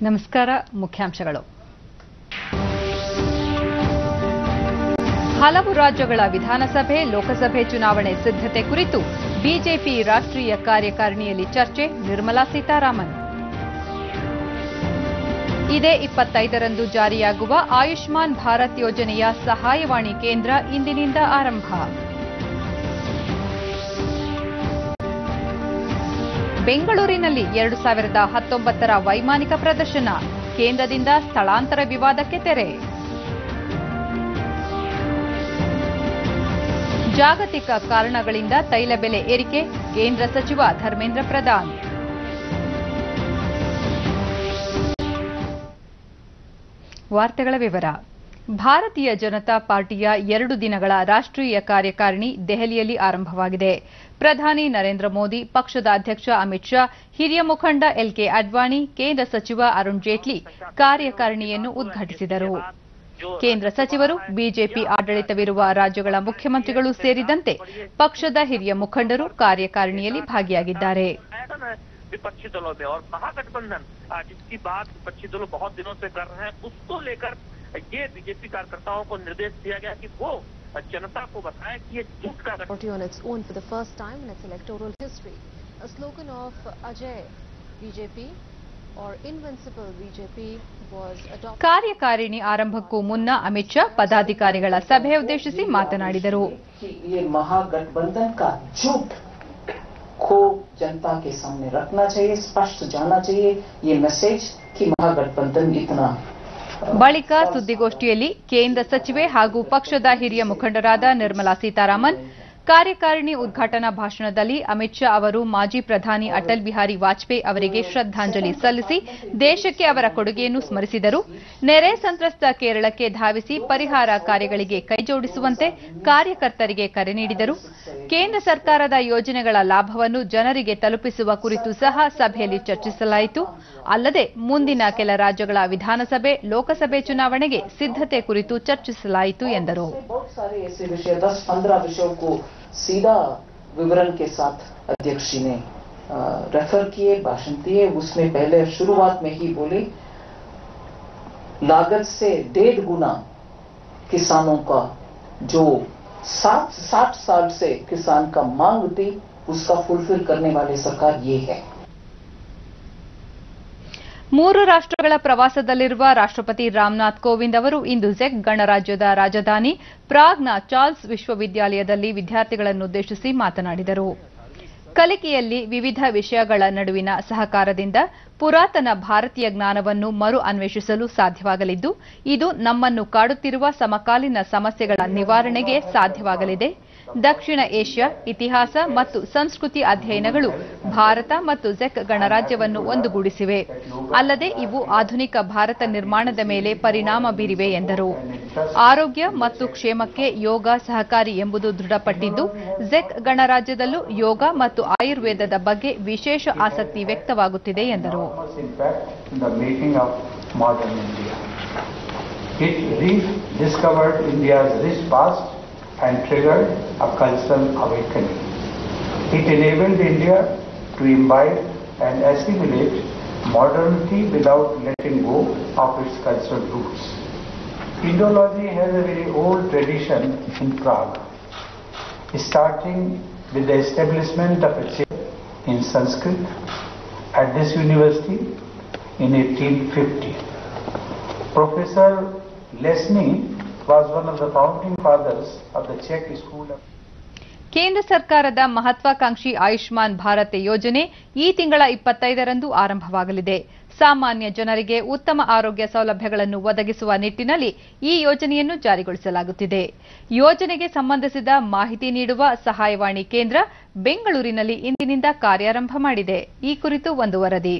ನಮಸ್ಕಾರ ಮುಖ್ಯಾಂಶಗಳು ಹಲವು ರಾಜ್ಯಗಳ ವಿಧಾನಸಭೆ ಲೋಕಸಭೆ ಚುನಾವಣೆ ಸಿದ್ಧತೆ ಕುರಿತು ಬಿಜೆಪಿ ರಾಷ್ಟ್ರೀಯ ಕಾರ್ಯಕಾರಿಣಿಯಲ್ಲಿ ಚರ್ಚೆ ನಿರ್ಮಲಾ ಸೀತಾರಾಮನ್ ಇದೇ ಇಪ್ಪತ್ತೈದರಂದು ಜಾರಿಯಾಗುವ ಆಯುಷ್ಮಾನ್ ಭಾರತ್ ಯೋಜನೆಯ ಸಹಾಯವಾಣಿ ಕೇಂದ್ರ ಇಂದಿನಿಂದ ಆರಂಭ ಬೆಂಗಳೂರಿನಲ್ಲಿ ಎರಡು ಸಾವಿರದ ಹತ್ತೊಂಬತ್ತರ ವೈಮಾನಿಕ ಪ್ರದರ್ಶನ ಕೇಂದ್ರದಿಂದ ಸ್ಥಳಾಂತರ ವಿವಾದಕ್ಕೆ ತೆರೆ ಜಾಗತಿಕ ಕಾರಣಗಳಿಂದ ತೈಲ ಬೆಲೆ ಏರಿಕೆ ಕೇಂದ್ರ ಸಚಿವ ಧರ್ಮೇಂದ್ರ ಪ್ರಧಾನ್ ವಾರ್ತೆಗಳ ವಿವರ ಭಾರತೀಯ ಜನತಾ ಪಾರ್ಟಿಯ ಎರಡು ದಿನಗಳ ರಾಷ್ಟ್ರೀಯ ಕಾರ್ಯಕಾರಿಣಿ ದೆಹಲಿಯಲ್ಲಿ ಆರಂಭವಾಗಿದೆ ಪ್ರಧಾನಿ ನರೇಂದ್ರ ಮೋದಿ ಪಕ್ಷದ ಅಧ್ಯಕ್ಷ ಅಮಿತ್ ಶಾ ಹಿರಿಯ ಮುಖಂಡ ಎಲ್ಕೆ ಅಡ್ವಾಣಿ ಕೇಂದ್ರ ಸಚಿವ ಅರುಣ್ ಜೇಟ್ಲಿ ಕಾರ್ಯಕಾರಿಣಿಯನ್ನು ಉದ್ಘಾಟಿಸಿದರು ಕೇಂದ್ರ ಸಚಿವರು ಬಿಜೆಪಿ ಆಡಳಿತವಿರುವ ರಾಜ್ಯಗಳ ಮುಖ್ಯಮಂತ್ರಿಗಳು ಸೇರಿದಂತೆ ಪಕ್ಷದ ಹಿರಿಯ ಮುಖಂಡರು ಕಾರ್ಯಕಾರಿಣಿಯಲ್ಲಿ ಭಾಗಿಯಾಗಿದ್ದಾರೆ पैटर्न है विपक्षी दलों में और महागठबंधन आ, जिसकी बात विपक्षी दलों बहुत दिनों से कर रहे हैं उसको लेकर ये बीजेपी कार्यकर्ताओं को निर्देश दिया गया कि वो जनता को बताएं कि ये झूठ का गठबंधन party on its own for the first time in its electoral history. A slogan of Ajay BJP or Invincible BJP was adopted. ಕಾರ್ಯಕಾರಿಣಿ ಆರಂಭಕ್ಕೂ ಮುನ್ನ ಅಮಿತ್ ಶಾ ಪದಾಧಿಕಾರಿಗಳ ಸಭೆ ಉದ್ದೇಶಿಸಿ ಮಾತನಾಡಿದರು कि ये महागठबंधन का झूठ को जनता के सामने रखना चाहिए स्पष्ट जाना चाहिए ये मैसेज कि महागठबंधन इतना ಬಳಿಕ ಸುದ್ದಿಗೋಷ್ಠಿಯಲ್ಲಿ ಕೇಂದ್ರ ಸಚಿವೆ ಹಾಗೂ ಪಕ್ಷದ ಹಿರಿಯ ಮುಖಂಡರಾದ ನಿರ್ಮಲಾ ಸೀತಾರಾಮನ್ ಕಾರ್ಯಕಾರಿಣಿ ಉದ್ಘಾಟನಾ ಭಾಷಣದಲ್ಲಿ ಅಮಿತ್ ಶಾ ಅವರು ಮಾಜಿ ಪ್ರಧಾನಿ ಅಟಲ್ ಬಿಹಾರಿ ವಾಜಪೇಯಿ ಅವರಿಗೆ ಶ್ರದ್ದಾಂಜಲಿ ಸಲ್ಲಿಸಿ ದೇಶಕ್ಕೆ ಅವರ ಕೊಡುಗೆಯನ್ನು ಸ್ಮರಿಸಿದರು ನೆರೆ ಸಂತ್ರಸ್ತ ಕೇರಳಕ್ಕೆ ಧಾವಿಸಿ ಪರಿಹಾರ ಕಾರ್ಯಗಳಿಗೆ ಕೈಜೋಡಿಸುವಂತೆ ಕಾರ್ಯಕರ್ತರಿಗೆ ಕರೆ ನೀಡಿದರು ಕೇಂದ್ರ ಸರ್ಕಾರದ ಯೋಜನೆಗಳ ಲಾಭವನ್ನು ಜನರಿಗೆ ತಲುಪಿಸುವ ಕುರಿತು ಸಹ ಸಭೆಯಲ್ಲಿ ಚರ್ಚಿಸಲಾಯಿತು ಅಲ್ಲದೆ ಮುಂದಿನ ಕೆಲ ರಾಜ್ಯಗಳ ವಿಧಾನಸಭೆ ಲೋಕಸಭೆ ಚುನಾವಣೆಗೆ ಸಿದ್ಧತೆ ಕುರಿತು ಚರ್ಚಿಸಲಾಯಿತು ಎಂದರು बहुत सारे ऐसे विषय दस पंद्रह विषयों को सीधा विवरण के साथ अध्यक्ष जी ने अ, रेफर किए भाषण दिए उसमें पहले शुरुआत में ही बोले लागत से डेढ़ गुना किसानों का जो सात साठ साल से किसान का मांग थी उसका फुलफिल करने वाली सरकार ये है ಮೂರು ರಾಷ್ಟ್ರಗಳ ಪ್ರವಾಸದಲ್ಲಿರುವ ರಾಷ್ಟ್ರಪತಿ ರಾಮನಾಥ್ ಕೋವಿಂದ್ ಅವರು ಇಂದು ಜೆಕ್ ಗಣರಾಜ್ಯದ ರಾಜಧಾನಿ ಪ್ರಾಗ್ನ ಚಾರ್ಲ್ಸ್ ವಿಶ್ವವಿದ್ಯಾಲಯದಲ್ಲಿ ವಿದ್ಯಾರ್ಥಿಗಳನ್ನುದ್ದೇಶಿಸಿ ಮಾತನಾಡಿದರು ಕಲಿಕೆಯಲ್ಲಿ ವಿವಿಧ ವಿಷಯಗಳ ನಡುವಿನ ಸಹಕಾರದಿಂದ ಪುರಾತನ ಭಾರತೀಯ ಜ್ಞಾನವನ್ನು ಮರು ಅನ್ವೇಷಿಸಲು ಸಾಧ್ಯವಾಗಲಿದ್ದು ಇದು ನಮ್ಮನ್ನು ಕಾಡುತ್ತಿರುವ ಸಮಕಾಲೀನ ಸಮಸ್ಯೆಗಳ ನಿವಾರಣೆಗೆ ಸಾಧ್ಯವಾಗಲಿದೆ ದಕ್ಷಿಣ ಏಷ್ಯಾ ಇತಿಹಾಸ ಮತ್ತು ಸಂಸ್ಕೃತಿ ಅಧ್ಯಯನಗಳು ಭಾರತ ಮತ್ತು ಜೆಕ್ ಗಣರಾಜ್ಯವನ್ನು ಒಂದುಗೂಡಿಸಿವೆ ಅಲ್ಲದೆ ಇವು ಆಧುನಿಕ ಭಾರತ ನಿರ್ಮಾಣದ ಮೇಲೆ ಪರಿಣಾಮ ಬೀರಿವೆ ಎಂದರು ಆರೋಗ್ಯ ಮತ್ತು ಕ್ಷೇಮಕ್ಕೆ ಯೋಗ ಸಹಕಾರಿ ಎಂಬುದು ದೃಢಪಟ್ಟಿದ್ದು ಜೆಕ್ ಗಣರಾಜ್ಯದಲ್ಲೂ ಯೋಗ ಮತ್ತು ಆಯುರ್ವೇದದ ಬಗ್ಗೆ ವಿಶೇಷ ಆಸಕ್ತಿ ವ್ಯಕ್ತವಾಗುತ್ತಿದೆ ಎಂದರು enormous impact in the making of modern India. It rediscovered India's rich past and triggered a cultural awakening. It enabled India to imbibe and assimilate modernity without letting go of its cultural roots. Indology has a very old tradition in Prague, starting with the establishment of a chair in Sanskrit at this university in 1850. Professor Lesny was one of the founding fathers of the Czech School of ಕೇಂದ್ರ ಸರ್ಕಾರದ ಮಹತ್ವಾಕಾಂಕ್ಷಿ ಆಯುಷ್ಮಾನ್ ಭಾರತ್ ಯೋಜನೆ ಈ ತಿಂಗಳ ಇಪ್ಪತ್ತೈದರಂದು ಆರಂಭವಾಗಲಿದೆ ಸಾಮಾನ್ಯ ಜನರಿಗೆ ಉತ್ತಮ ಆರೋಗ್ಯ ಸೌಲಭ್ಯಗಳನ್ನು ಒದಗಿಸುವ ನಿಟ್ಟಿನಲ್ಲಿ ಈ ಯೋಜನೆಯನ್ನು ಜಾರಿಗೊಳಿಸಲಾಗುತ್ತಿದೆ ಯೋಜನೆಗೆ ಸಂಬಂಧಿಸಿದ ಮಾಹಿತಿ ನೀಡುವ ಸಹಾಯವಾಣಿ ಕೇಂದ್ರ ಬೆಂಗಳೂರಿನಲ್ಲಿ ಇಂದಿನಿಂದ ಕಾರ್ಯಾರಂಭ ಮಾಡಿದೆ ಈ ಕುರಿತು ಒಂದು ವರದಿ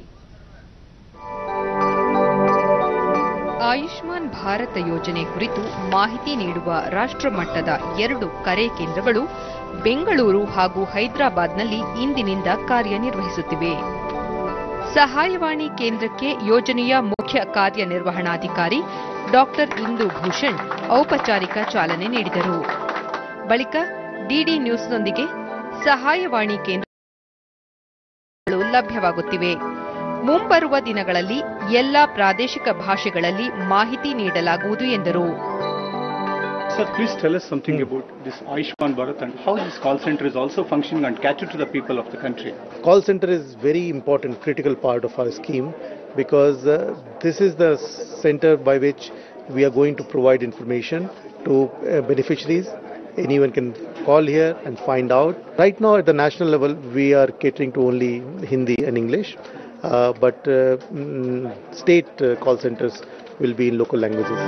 ಆಯುಷ್ಮಾನ್ ಭಾರತ ಯೋಜನೆ ಕುರಿತು ಮಾಹಿತಿ ನೀಡುವ ರಾಷ್ಟ್ರಮಟ್ಟದ ಎರಡು ಕರೆ ಕೇಂದ್ರಗಳು ಬೆಂಗಳೂರು ಹಾಗೂ ಹೈದರಾಬಾದ್ನಲ್ಲಿ ಇಂದಿನಿಂದ ಕಾರ್ಯನಿರ್ವಹಿಸುತ್ತಿವೆ ಸಹಾಯವಾಣಿ ಕೇಂದ್ರಕ್ಕೆ ಯೋಜನೆಯ ಮುಖ್ಯ ಕಾರ್ಯನಿರ್ವಹಣಾಧಿಕಾರಿ ಡಾಕ್ಟರ್ ಇಂದು ಭೂಷಣ್ ಔಪಚಾರಿಕ ಚಾಲನೆ ನೀಡಿದರು ಬಳಿಕ ಡಿಡಿ ನ್ಯೂಸ್ನೊಂದಿಗೆ ಸಹಾಯವಾಣಿ ಕೇಂದ್ರ ಲಭ್ಯವಾಗುತ್ತಿವೆ ಮುಂಬರುವ ದಿನಗಳಲ್ಲಿ ಎಲ್ಲ ಪ್ರಾದೇಶಿಕ ಭಾಷೆಗಳಲ್ಲಿ ಮಾಹಿತಿ ನೀಡಲಾಗುವುದು ಎಂದರು Sir, please tell us something about this Ayushman Bharat and how this call center is also functioning and cater to the people of the country. Call center is very important, critical part of our scheme because uh, this is the center by which we are going to provide information to uh, beneficiaries. Anyone can call here and find out. Right now, at the national level, we are catering to only Hindi and English, uh, but uh, mm, state uh, call centers will be in local languages.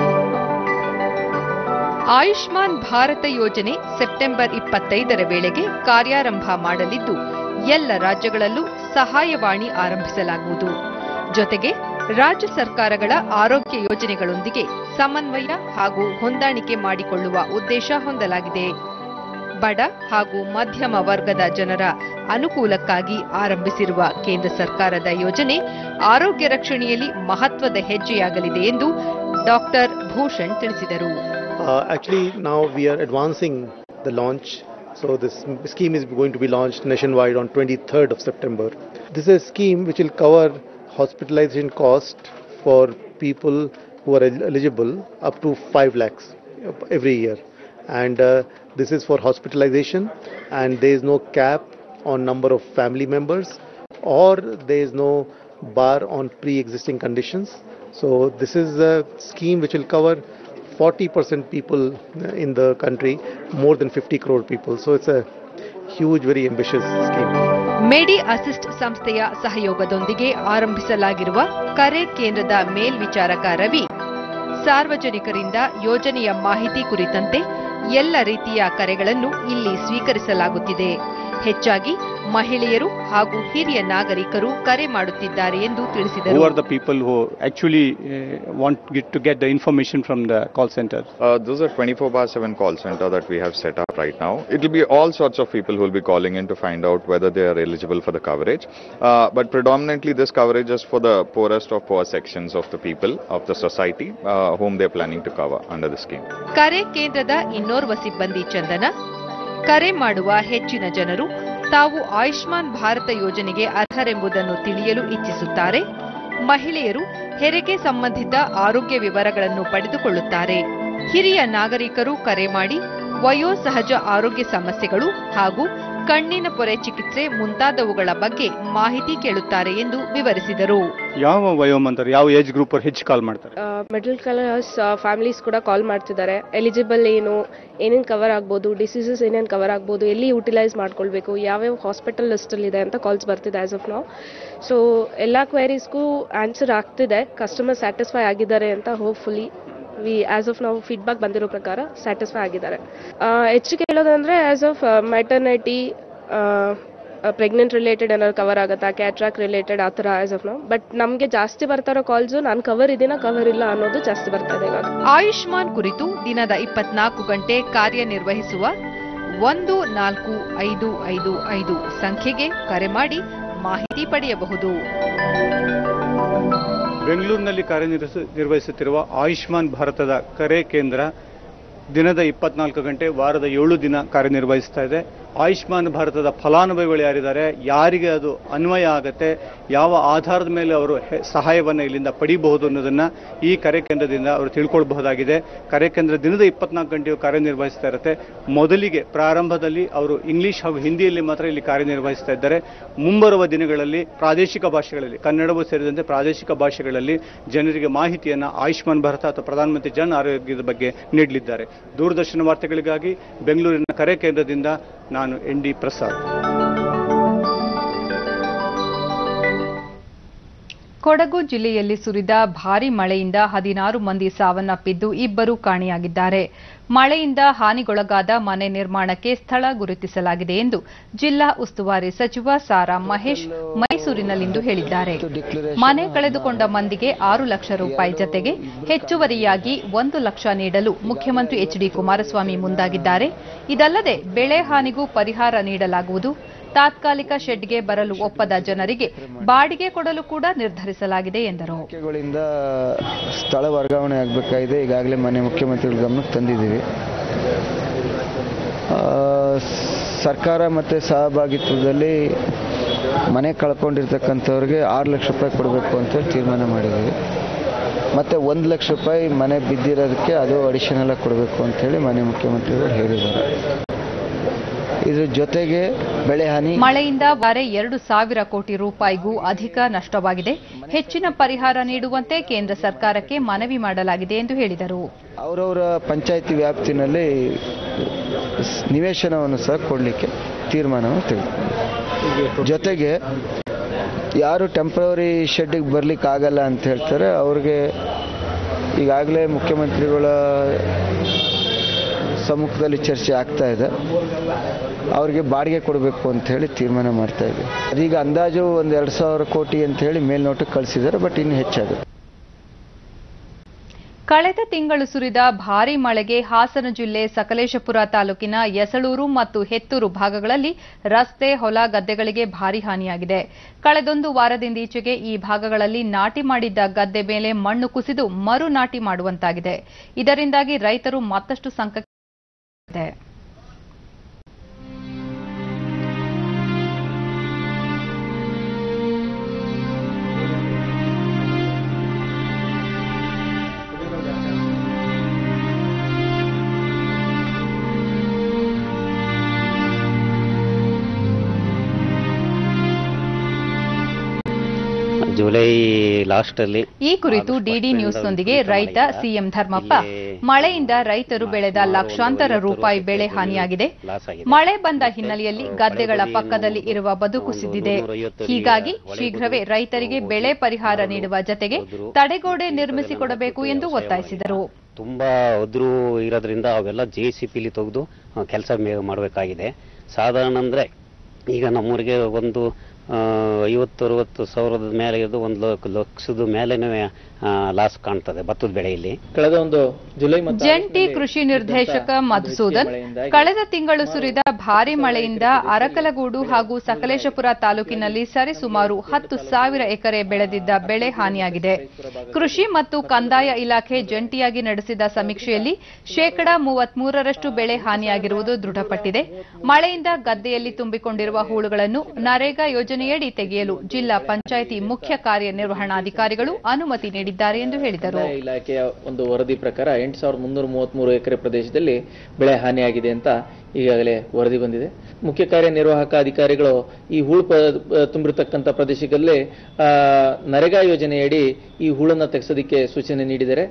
Ayushman Bharat ಯೋಜನೆ September ಇಪ್ಪತ್ತೈದರ ವೇಳೆಗೆ ಕಾರ್ಯಾರಂಭ ಮಾಡಲಿದ್ದು ಎಲ್ಲ ರಾಜ್ಯಗಳಲ್ಲೂ ಸಹಾಯವಾಣಿ ಆರಂಭಿಸಲಾಗುವುದು ಜೊತೆಗೆ ರಾಜ್ಯ ಸರ್ಕಾರಗಳ ಆರೋಗ್ಯ ಯೋಜನೆಗಳೊಂದಿಗೆ ಸಮನ್ವಯ ಹಾಗೂ ಹೊಂದಾಣಿಕೆ ಮಾಡಿಕೊಳ್ಳುವ ಉದ್ದೇಶ ಹೊಂದಲಾಗಿದೆ ಬಡ ಹಾಗೂ ಮಧ್ಯಮ ವರ್ಗದ ಜನರ ಅನುಕೂಲಕ್ಕಾಗಿ ಆರಂಭಿಸಿರುವ ಕೇಂದ್ರ ಸರ್ಕಾರದ ಯೋಜನೆ ಆರೋಗ್ಯ ರಕ್ಷಣೆಯಲ್ಲಿ ಮಹತ್ವದ ಹೆಜ್ಜೆಯಾಗಲಿದೆ ಎಂದು ಡಾಕ್ಟರ್ ಭೂಷಣ್ ತಿಳಿಸಿದರು Uh, actually, now we are advancing the launch. So this scheme is going to be launched nationwide on 23rd of September. This is a scheme which will cover hospitalization cost for people who are el- eligible up to 5 lakhs every year. And uh, this is for hospitalization and there is no cap on number of family members or there is no bar on pre-existing conditions. So this is a scheme which will cover 40% people in the country, more than 50 crore people. So it's a huge, very ambitious scheme. Medi Assist ಸಂಸ್ಥೆಯ ಸಹಯೋಗದೊಂದಿಗೆ ಆರಂಭಿಸಲಾಗಿರುವ ಕರೆ ಕೇಂದ್ರದ ಮೇಲ್ವಿಚಾರಕ ರವಿ ಸಾರ್ವಜನಿಕರಿಂದ ಯೋಜನೆಯ ಮಾಹಿತಿ ಕುರಿತಂತೆ ಎಲ್ಲ ರೀತಿಯ ಕರೆಗಳನ್ನು ಇಲ್ಲಿ ಸ್ವೀಕರಿಸಲಾಗುತ್ತಿದೆ ಹೆಚ್ಚಾಗಿ ಮಹಿಳೆಯರು ಹಾಗೂ ಹಿರಿಯ ನಾಗರಿಕರು ಕರೆ ಮಾಡುತ್ತಿದ್ದಾರೆ ಎಂದು Who ತಿಳಿಸಿದರು are the people who actually uh, want get to get the information from the call center? Uh, those are 24 bar 7 call center that we have set up right now. It will be all sorts of people who will be calling in to find out whether they are eligible for the coverage. Uh, but predominantly this coverage is for the poorest of poor sections of the people of the society uh, whom they are planning to cover under the scheme. ಕರೆ ಕೇಂದ್ರದ ಇನ್ನೋರ್ವ ಸಿಬ್ಬಂದಿ ಚಂದನ ಕರೆ ಮಾಡುವ ಹೆಚ್ಚಿನ ಜನರು ತಾವು ಆಯುಷ್ಮಾನ್ ಭಾರತ ಯೋಜನೆಗೆ ಅರ್ಹರೆಂಬುದನ್ನು ತಿಳಿಯಲು ಇಚ್ಛಿಸುತ್ತಾರೆ ಮಹಿಳೆಯರು ಹೆರಿಗೆ ಸಂಬಂಧಿತ ಆರೋಗ್ಯ ವಿವರಗಳನ್ನು ಪಡೆದುಕೊಳ್ಳುತ್ತಾರೆ ಹಿರಿಯ ನಾಗರಿಕರು ಕರೆ ಮಾಡಿ ವಯೋಸಹಜ ಆರೋಗ್ಯ ಸಮಸ್ಯೆಗಳು ಹಾಗೂ ಕಣ್ಣಿನ ಪೊರೆ ಚಿಕಿತ್ಸೆ ಮುಂತಾದವುಗಳ ಬಗ್ಗೆ ಮಾಹಿತಿ ಕೇಳುತ್ತಾರೆ ಎಂದು ವಿವರಿಸಿದರು ಯಾವ ವಯೋಮಂತರು ಯಾವ ಏಜ್ ಗ್ರೂಪ್ ಅವ್ರು ಹೆಚ್ಚು ಕಾಲ್ ಮಾಡ್ತಾರೆ ಮಿಡಲ್ ಕ್ಲಾಸ್ ಫ್ಯಾಮಿಲೀಸ್ ಕೂಡ ಕಾಲ್ ಮಾಡ್ತಿದ್ದಾರೆ ಎಲಿಜಿಬಲ್ ಏನು ಏನೇನು ಕವರ್ ಆಗ್ಬೋದು ಡಿಸೀಸಸ್ ಏನೇನು ಕವರ್ ಆಗ್ಬೋದು ಎಲ್ಲಿ ಯುಟಿಲೈಸ್ ಮಾಡ್ಕೊಳ್ಬೇಕು ಯಾವ್ಯಾವ ಹಾಸ್ಪಿಟಲ್ ಲಿಸ್ಟಲ್ಲಿದೆ ಅಂತ ಕಾಲ್ಸ್ ಬರ್ತಿದೆ ಆಸ್ ಆಫ್ ನಾವು ಸೊ ಎಲ್ಲ ಕ್ವೈರೀಸ್ಗೂ ಆನ್ಸರ್ ಆಗ್ತಿದೆ ಕಸ್ಟಮರ್ ಸ್ಯಾಟಿಸ್ಫೈ ಆಗಿದ್ದಾರೆ ಅಂತ ಹೋಪ್ಫುಲಿ ವಿ ಆಸ್ ಆಫ್ ನಾವು ಫೀಡ್ಬ್ಯಾಕ್ ಬಂದಿರೋ ಪ್ರಕಾರ ಸ್ಯಾಟಿಸ್ಫೈ ಆಗಿದ್ದಾರೆ ಆ, ಹೆಚ್ಚಿಗೆ ಹೇಳೋದಂದ್ರೆ as of maternity pregnant related ಏನಾದ್ರು ಕವರ್ ಆಗುತ್ತಾ ಕ್ಯಾಟ್ರಾಕ್ ರಿಲೇಟೆಡ್ ಆ ಥರ ಆಸ್ ಆಫ್ ನಾವು ಬಟ್ ನಮಗೆ ಜಾಸ್ತಿ ಬರ್ತಾ ಇರೋ ಕಾಲ್ಸು ನಾನು ಕವರ್ ಇದೀನ ಕವರ್ ಇಲ್ಲ ಅನ್ನೋದು ಜಾಸ್ತಿ ಬರ್ತಾ ಇದೆ ಇವಾಗ ಆಯುಷ್ಮಾನ್ ಕುರಿತು ದಿನದ ಇಪ್ಪತ್ನಾಲ್ಕು ಗಂಟೆ ಕಾರ್ಯನಿರ್ವಹಿಸುವ ಒಂದು ನಾಲ್ಕು ಐದು ಐದು ಐದು ಸಂಖ್ಯೆಗೆ ಕರೆ ಮಾಡಿ ಮಾಹಿತಿ ಪಡೆಯಬಹುದು ಬೆಂಗಳೂರಿನಲ್ಲಿ ಕಾರ್ಯನಿರ್ವಹಿಸ ನಿರ್ವಹಿಸುತ್ತಿರುವ ಆಯುಷ್ಮಾನ್ ಭಾರತದ ಕರೆ ಕೇಂದ್ರ ದಿನದ ಇಪ್ಪತ್ನಾಲ್ಕು ಗಂಟೆ ವಾರದ ಏಳು ದಿನ ಕಾರ್ಯನಿರ್ವಹಿಸ್ತಾ ಇದೆ ಆಯುಷ್ಮಾನ್ ಭಾರತದ ಫಲಾನುಭವಿಗಳು ಯಾರಿದ್ದಾರೆ ಯಾರಿಗೆ ಅದು ಅನ್ವಯ ಆಗತ್ತೆ ಯಾವ ಆಧಾರದ ಮೇಲೆ ಅವರು ಹೆ- ಸಹಾಯವನ್ನು ಇಲ್ಲಿಂದ ಪಡಿಬಹುದು ಅನ್ನೋದನ್ನ ಈ ಕರೆ ಕೇಂದ್ರದಿಂದ ಅವರು ತಿಳ್ಕೊಳ್ಬಹುದಾಗಿದೆ ಕರೆ ಕೇಂದ್ರ ದಿನದ ಇಪ್ಪತ್ನಾಲ್ಕು ಗಂಟೆಯು ಕಾರ್ಯನಿರ್ವಹಿಸ್ತಾ ಇರುತ್ತೆ ಮೊದಲಿಗೆ ಪ್ರಾರಂಭದಲ್ಲಿ ಅವರು ಇಂಗ್ಲಿಷ್ ಹಾಗೂ ಹಿಂದಿಯಲ್ಲಿ ಮಾತ್ರ ಇಲ್ಲಿ ಕಾರ್ಯನಿರ್ವಹಿಸ್ತಾ ಇದ್ದಾರೆ ಮುಂಬರುವ ದಿನಗಳಲ್ಲಿ ಪ್ರಾದೇಶಿಕ ಭಾಷೆಗಳಲ್ಲಿ ಕನ್ನಡವೂ ಸೇರಿದಂತೆ ಪ್ರಾದೇಶಿಕ ಭಾಷೆಗಳಲ್ಲಿ ಜನರಿಗೆ ಮಾಹಿತಿಯನ್ನು ಆಯುಷ್ಮಾನ್ ಭಾರತ ಅಥವಾ ಪ್ರಧಾನಮಂತ್ರಿ ಜನ್ ಆರೋಗ್ಯದ ಬಗ್ಗೆ ನೀಡಲಿದ್ದಾರೆ ದೂರದರ್ಶನ ವಾರ್ತೆಗಳಿಗಾಗಿ ಬೆಂಗಳೂರಿನ ಕರೆ ಕೇಂದ್ರದಿಂದ ನಾನು ಎನ್ ಡಿ ಪ್ರಸಾದ್ ಕೊಡಗು ಜಿಲ್ಲೆಯಲ್ಲಿ ಸುರಿದ ಭಾರಿ ಮಳೆಯಿಂದ ಹದಿನಾರು ಮಂದಿ ಸಾವನ್ನಪ್ಪಿದ್ದು ಇಬ್ಬರು ಕಾಣೆಯಾಗಿದ್ದಾರೆ ಮಳೆಯಿಂದ ಹಾನಿಗೊಳಗಾದ ಮನೆ ನಿರ್ಮಾಣಕ್ಕೆ ಸ್ಥಳ ಗುರುತಿಸಲಾಗಿದೆ ಎಂದು ಜಿಲ್ಲಾ ಉಸ್ತುವಾರಿ ಸಚಿವ ಸಾರಾ ಮಹೇಶ್ ಮೈಸೂರಿನಲ್ಲಿಂದು ಹೇಳಿದ್ದಾರೆ ಮನೆ ಕಳೆದುಕೊಂಡ ಮಂದಿಗೆ ಆರು ಲಕ್ಷ ರೂಪಾಯಿ ಜತೆಗೆ ಹೆಚ್ಚುವರಿಯಾಗಿ ಒಂದು ಲಕ್ಷ ನೀಡಲು ಮುಖ್ಯಮಂತ್ರಿ ಎಚ್ ಡಿ ಕುಮಾರಸ್ವಾಮಿ ಮುಂದಾಗಿದ್ದಾರೆ ಇದಲ್ಲದೆ ಬೆಳೆ ಹಾನಿಗೂ ಪರಿಹಾರ ನೀಡಲಾಗುವುದು ತಾತ್ಕಾಲಿಕ ಶೆಡ್ಗೆ ಬರಲು ಒಪ್ಪದ ಜನರಿಗೆ ಬಾಡಿಗೆ ಕೊಡಲು ಕೂಡ ನಿರ್ಧರಿಸಲಾಗಿದೆ ಎಂದರು ಗಳಿಂದ ಸ್ಥಳ ವರ್ಗಾವಣೆ ಆಗಬೇಕಾಗಿದೆ ಈಗಾಗಲೇ ಮನೆ ಮುಖ್ಯಮಂತ್ರಿಗಳ ಗಮನಕ್ಕೆ ತಂದಿದ್ದೀವಿ ಆ, ಸರ್ಕಾರ ಮತ್ತು ಸಹಭಾಗಿತ್ವದಲ್ಲಿ ಮನೆ ಕಳ್ಕೊಂಡಿರ್ತಕ್ಕಂಥವ್ರಿಗೆ ಆರು ಲಕ್ಷ ರೂಪಾಯಿ ಕೊಡಬೇಕು ಅಂತೇಳಿ ತೀರ್ಮಾನ ಮಾಡಿದ್ದೀವಿ ಮತ್ತು ಒಂದು ಲಕ್ಷ ರೂಪಾಯಿ ಮನೆ ಬಿದ್ದಿರೋದಕ್ಕೆ ಅದು ಅಡಿಷನಲ್ ಆಗಿ ಕೊಡಬೇಕು ಅಂತೇಳಿ ಮಾನ್ಯ ಮುಖ್ಯಮಂತ್ರಿಗಳು ಹೇಳಿದ್ದಾರೆ ಇದ್ರ ಜೊತೆಗೆ ಬೆಳೆ ಹಾನಿ ಮಳೆಯಿಂದ ಬಾರೆ ಎರಡು ಸಾವಿರ ಕೋಟಿ ರೂಪಾಯಿಗೂ ಅಧಿಕ ನಷ್ಟವಾಗಿದೆ ಹೆಚ್ಚಿನ ಪರಿಹಾರ ನೀಡುವಂತೆ ಕೇಂದ್ರ ಸರ್ಕಾರಕ್ಕೆ ಮನವಿ ಮಾಡಲಾಗಿದೆ ಎಂದು ಹೇಳಿದರು ಅವರವರ ಪಂಚಾಯಿತಿ ವ್ಯಾಪ್ತಿನಲ್ಲಿ ಸ್- ನಿವೇಶನವನ್ನು ಸಹ ಕೊಡಲಿಕ್ಕೆ ತೀರ್ಮಾನವನ್ನು ತೆಗೆದುಕೊಂಡಿದೆ ಜೊತೆಗೆ ಯಾರು ಟೆಂಪ್ರವರಿ ಶೆಡ್ಡಿಗೆ ಬರ್ಲಿಕ್ಕೆ ಆಗಲ್ಲ ಅಂತ ಹೇಳ್ತಾರೆ ಅವ್ರಿಗೆ ಈಗಾಗಲೇ ಮುಖ್ಯಮಂತ್ರಿಗಳ ಸಮ್ಮುಖದಲ್ಲಿ ಚರ್ಚೆ ಆಗ್ತಾ ಇದೆ ಅವ್ರಿಗೆ ಬಾಡಿಗೆ ಕೊಡಬೇಕು ಅಂತ ಹೇಳಿ ತೀರ್ಮಾನ ಮಾಡ್ತಾ ಇದೆ ಅದೀಗ ಅಂದಾಜು ಒಂದು ಎರಡು ಸಾವಿರ ಕೋಟಿ ಅಂತ ಹೇಳಿ ಮೇಲ್ನೋಟಕ್ಕೆ ಕಳಿಸಿದ್ದಾರೆ ಬಟ್ ಇನ್ನು ಹೆಚ್ಚಾಗುತ್ತೆ ಕಳೆದ ತಿಂಗಳು ಸುರಿದ ಭಾರೀ ಮಳೆಗೆ ಹಾಸನ ಜಿಲ್ಲೆ ಸಕಲೇಶಪುರ ತಾಲೂಕಿನ ಯಸಳೂರು ಮತ್ತು ಹೆತ್ತೂರು ಭಾಗಗಳಲ್ಲಿ ರಸ್ತೆ ಹೊಲ ಗದ್ದೆಗಳಿಗೆ ಭಾರೀ ಹಾನಿಯಾಗಿದೆ ಕಳೆದೊಂದು ವಾರದಿಂದೀಚೆಗೆ ಈ ಭಾಗಗಳಲ್ಲಿ ನಾಟಿ ಮಾಡಿದ್ದ ಗದ್ದೆ ಮೇಲೆ ಮಣ್ಣು ಕುಸಿದು ಮರು ನಾಟಿ ಮಾಡುವಂತಾಗಿದೆ ಇದರಿಂದಾಗಿ ರೈತರು ಮತ್ತಷ್ಟು ಸಂಕಷ್ಟಕ್ಕೆ ಜುಲೈ ಲಾಸ್ಟ್ ಅಲ್ಲಿ ಈ ಕುರಿತು ಡಿಡಿ ನ್ಯೂಸ್ನೊಂದಿಗೆ ರೈತ ಸಿಎಂ ಧರ್ಮಪ್ಪ ಮಳೆಯಿಂದ ರೈತರು ಬೆಳೆದ ಲಕ್ಷಾಂತರ ರೂಪಾಯಿ ಬೆಳೆ ಹಾನಿಯಾಗಿದೆ ಮಳೆ ಬಂದ ಹಿನ್ನೆಲೆಯಲ್ಲಿ ಗದ್ದೆಗಳ ಪಕ್ಕದಲ್ಲಿ ಇರುವ ಬದು ಕುಸಿದಿದೆ ಹೀಗಾಗಿ ಶೀಘ್ರವೇ ರೈತರಿಗೆ ಬೆಳೆ ಪರಿಹಾರ ನೀಡುವ ಜತೆಗೆ ತಡೆಗೋಡೆ ನಿರ್ಮಿಸಿಕೊಡಬೇಕು ಎಂದು ಒತ್ತಾಯಿಸಿದರು ತುಂಬಾ ಒದ್ರು ಇರೋದ್ರಿಂದ ಅವೆಲ್ಲ ಜೆ ಸಿ ಪಿಲಿ ತೆಗೆದು ಕೆಲಸ ಮಾಡಬೇಕಾಗಿದೆ ಸಾಧಾರಣ ಅಂದ್ರೆ ಈಗ ನಮ್ಮೂರಿಗೆ ಒಂದು ಆ, ಐವತ್ತು ಅರವತ್ತು ಸಾವಿರದ ಮೇಲೆ ಇರೋದು ಒಂದು ಲಕ್ಷ- ಲಕ್ಷದ ಮೇಲೆನೇ ಲಾಸ್ ಕಾಣ್ತದೆ ಭತ್ತದ ಬೆಳೆಯಲ್ಲಿ ಕಳೆದ ಒಂದು ಜುಲೈ ಮತ್ತು ಜಂಟಿ ಕೃಷಿ ನಿರ್ದೇಶಕ ಮಧುಸೂದನ್ ಕಳೆದ ತಿಂಗಳು ಸುರಿದ ಭಾರೀ ಮಳೆಯಿಂದ ಅರಕಲಗೂಡು ಹಾಗೂ ಸಕಲೇಶಪುರ ತಾಲೂಕಿನಲ್ಲಿ ಸರಿಸುಮಾರು ಹತ್ತು ಸಾವಿರ ಎಕರೆ ಬೆಳೆದಿದ್ದ ಬೆಳೆ ಹಾನಿಯಾಗಿದೆ ಕೃಷಿ ಮತ್ತು ಕಂದಾಯ ಇಲಾಖೆ ಜಂಟಿಯಾಗಿ ನಡೆಸಿದ ಸಮೀಕ್ಷೆಯಲ್ಲಿ ಶೇಕಡಾ ಮೂವತ್ಮೂರರಷ್ಟು ಬೆಳೆ ಹಾನಿಯಾಗಿರುವುದು ದೃಢಪಟ್ಟಿದೆ ಮಳೆಯಿಂದ ಗದ್ದೆಯಲ್ಲಿ ತುಂಬಿಕೊಂಡಿರುವ ಹೂಳುಗಳನ್ನು ನರೇಗಾ ಯೋಜನೆಯಡಿ ತೆಗೆಯಲು ಜಿಲ್ಲಾ ಪಂಚಾಯಿತಿ ಮುಖ್ಯ ಕಾರ್ಯನಿರ್ವಹಣಾಧಿಕಾರಿಗಳು ಅನುಮತಿ ನೀಡಿದ್ದಾರೆ ಎಂದು ಹೇಳಿದರು ಕಂದಾಯ ಇಲಾಖೆಯ ಒಂದು ವರದಿ ಪ್ರಕಾರ ಎಂಟು ಸಾವಿರದ ಮುನ್ನೂರ ಮೂವತ್ಮೂರು ಎಕರೆ ಪ್ರದೇಶದಲ್ಲಿ ಬೆಳೆ ಹಾನಿಯಾಗಿದೆ ಅಂತ ಈಗಾಗಲೇ ವರದಿ ಬಂದಿದೆ ಮುಖ್ಯ ಕಾರ್ಯನಿರ್ವಾಹಕ ಅಧಿಕಾರಿಗಳು ಈ ಹೂಳು ಪ- ತುಂಬಿರತಕ್ಕಂಥ ಪ್ರದೇಶಗಳಲ್ಲಿ ಆ, ನರೇಗಾ ಯೋಜನೆಯಡಿ ಈ ಹೂಳನ್ನು ತೆಗೆಸೋದಕ್ಕೆ ಸೂಚನೆ ನೀಡಿದ್ದಾರೆ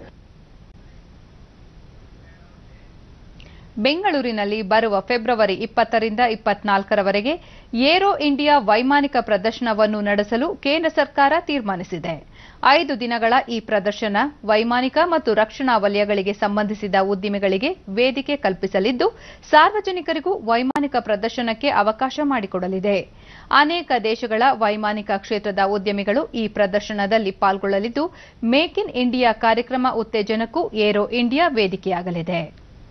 ಬೆಂಗಳೂರಿನಲ್ಲಿ ಬರುವ ಫೆಬ್ರವರಿ ಇಪ್ಪತ್ತರಿಂದ ಇಪ್ಪತ್ನಾಲ್ಕರವರೆಗೆ ಏರೋ ಇಂಡಿಯಾ ವೈಮಾನಿಕ ಪ್ರದರ್ಶನವನ್ನು ನಡೆಸಲು ಕೇಂದ್ರ ಸರ್ಕಾರ ತೀರ್ಮಾನಿಸಿದೆ ಐದು ದಿನಗಳ ಈ ಪ್ರದರ್ಶನ ವೈಮಾನಿಕ ಮತ್ತು ರಕ್ಷಣಾ ವಲಯಗಳಿಗೆ ಸಂಬಂಧಿಸಿದ ಉದ್ದಿಮೆಗಳಿಗೆ ವೇದಿಕೆ ಕಲ್ಪಿಸಲಿದ್ದು ಸಾರ್ವಜನಿಕರಿಗೂ ವೈಮಾನಿಕ ಪ್ರದರ್ಶನಕ್ಕೆ ಅವಕಾಶ ಮಾಡಿಕೊಡಲಿದೆ ಅನೇಕ ದೇಶಗಳ ವೈಮಾನಿಕ ಕ್ಷೇತ್ರದ ಉದ್ಯಮಿಗಳು ಈ ಪ್ರದರ್ಶನದಲ್ಲಿ ಪಾಲ್ಗೊಳ್ಳಲಿದ್ದು ಮೇಕ್ ಇನ್ ಇಂಡಿಯಾ ಕಾರ್ಯಕ್ರಮ ಉತ್ತೇಜನಕ್ಕೂ ಏರೋ ಇಂಡಿಯಾ ವೇದಿಕೆಯಾಗಲಿದೆ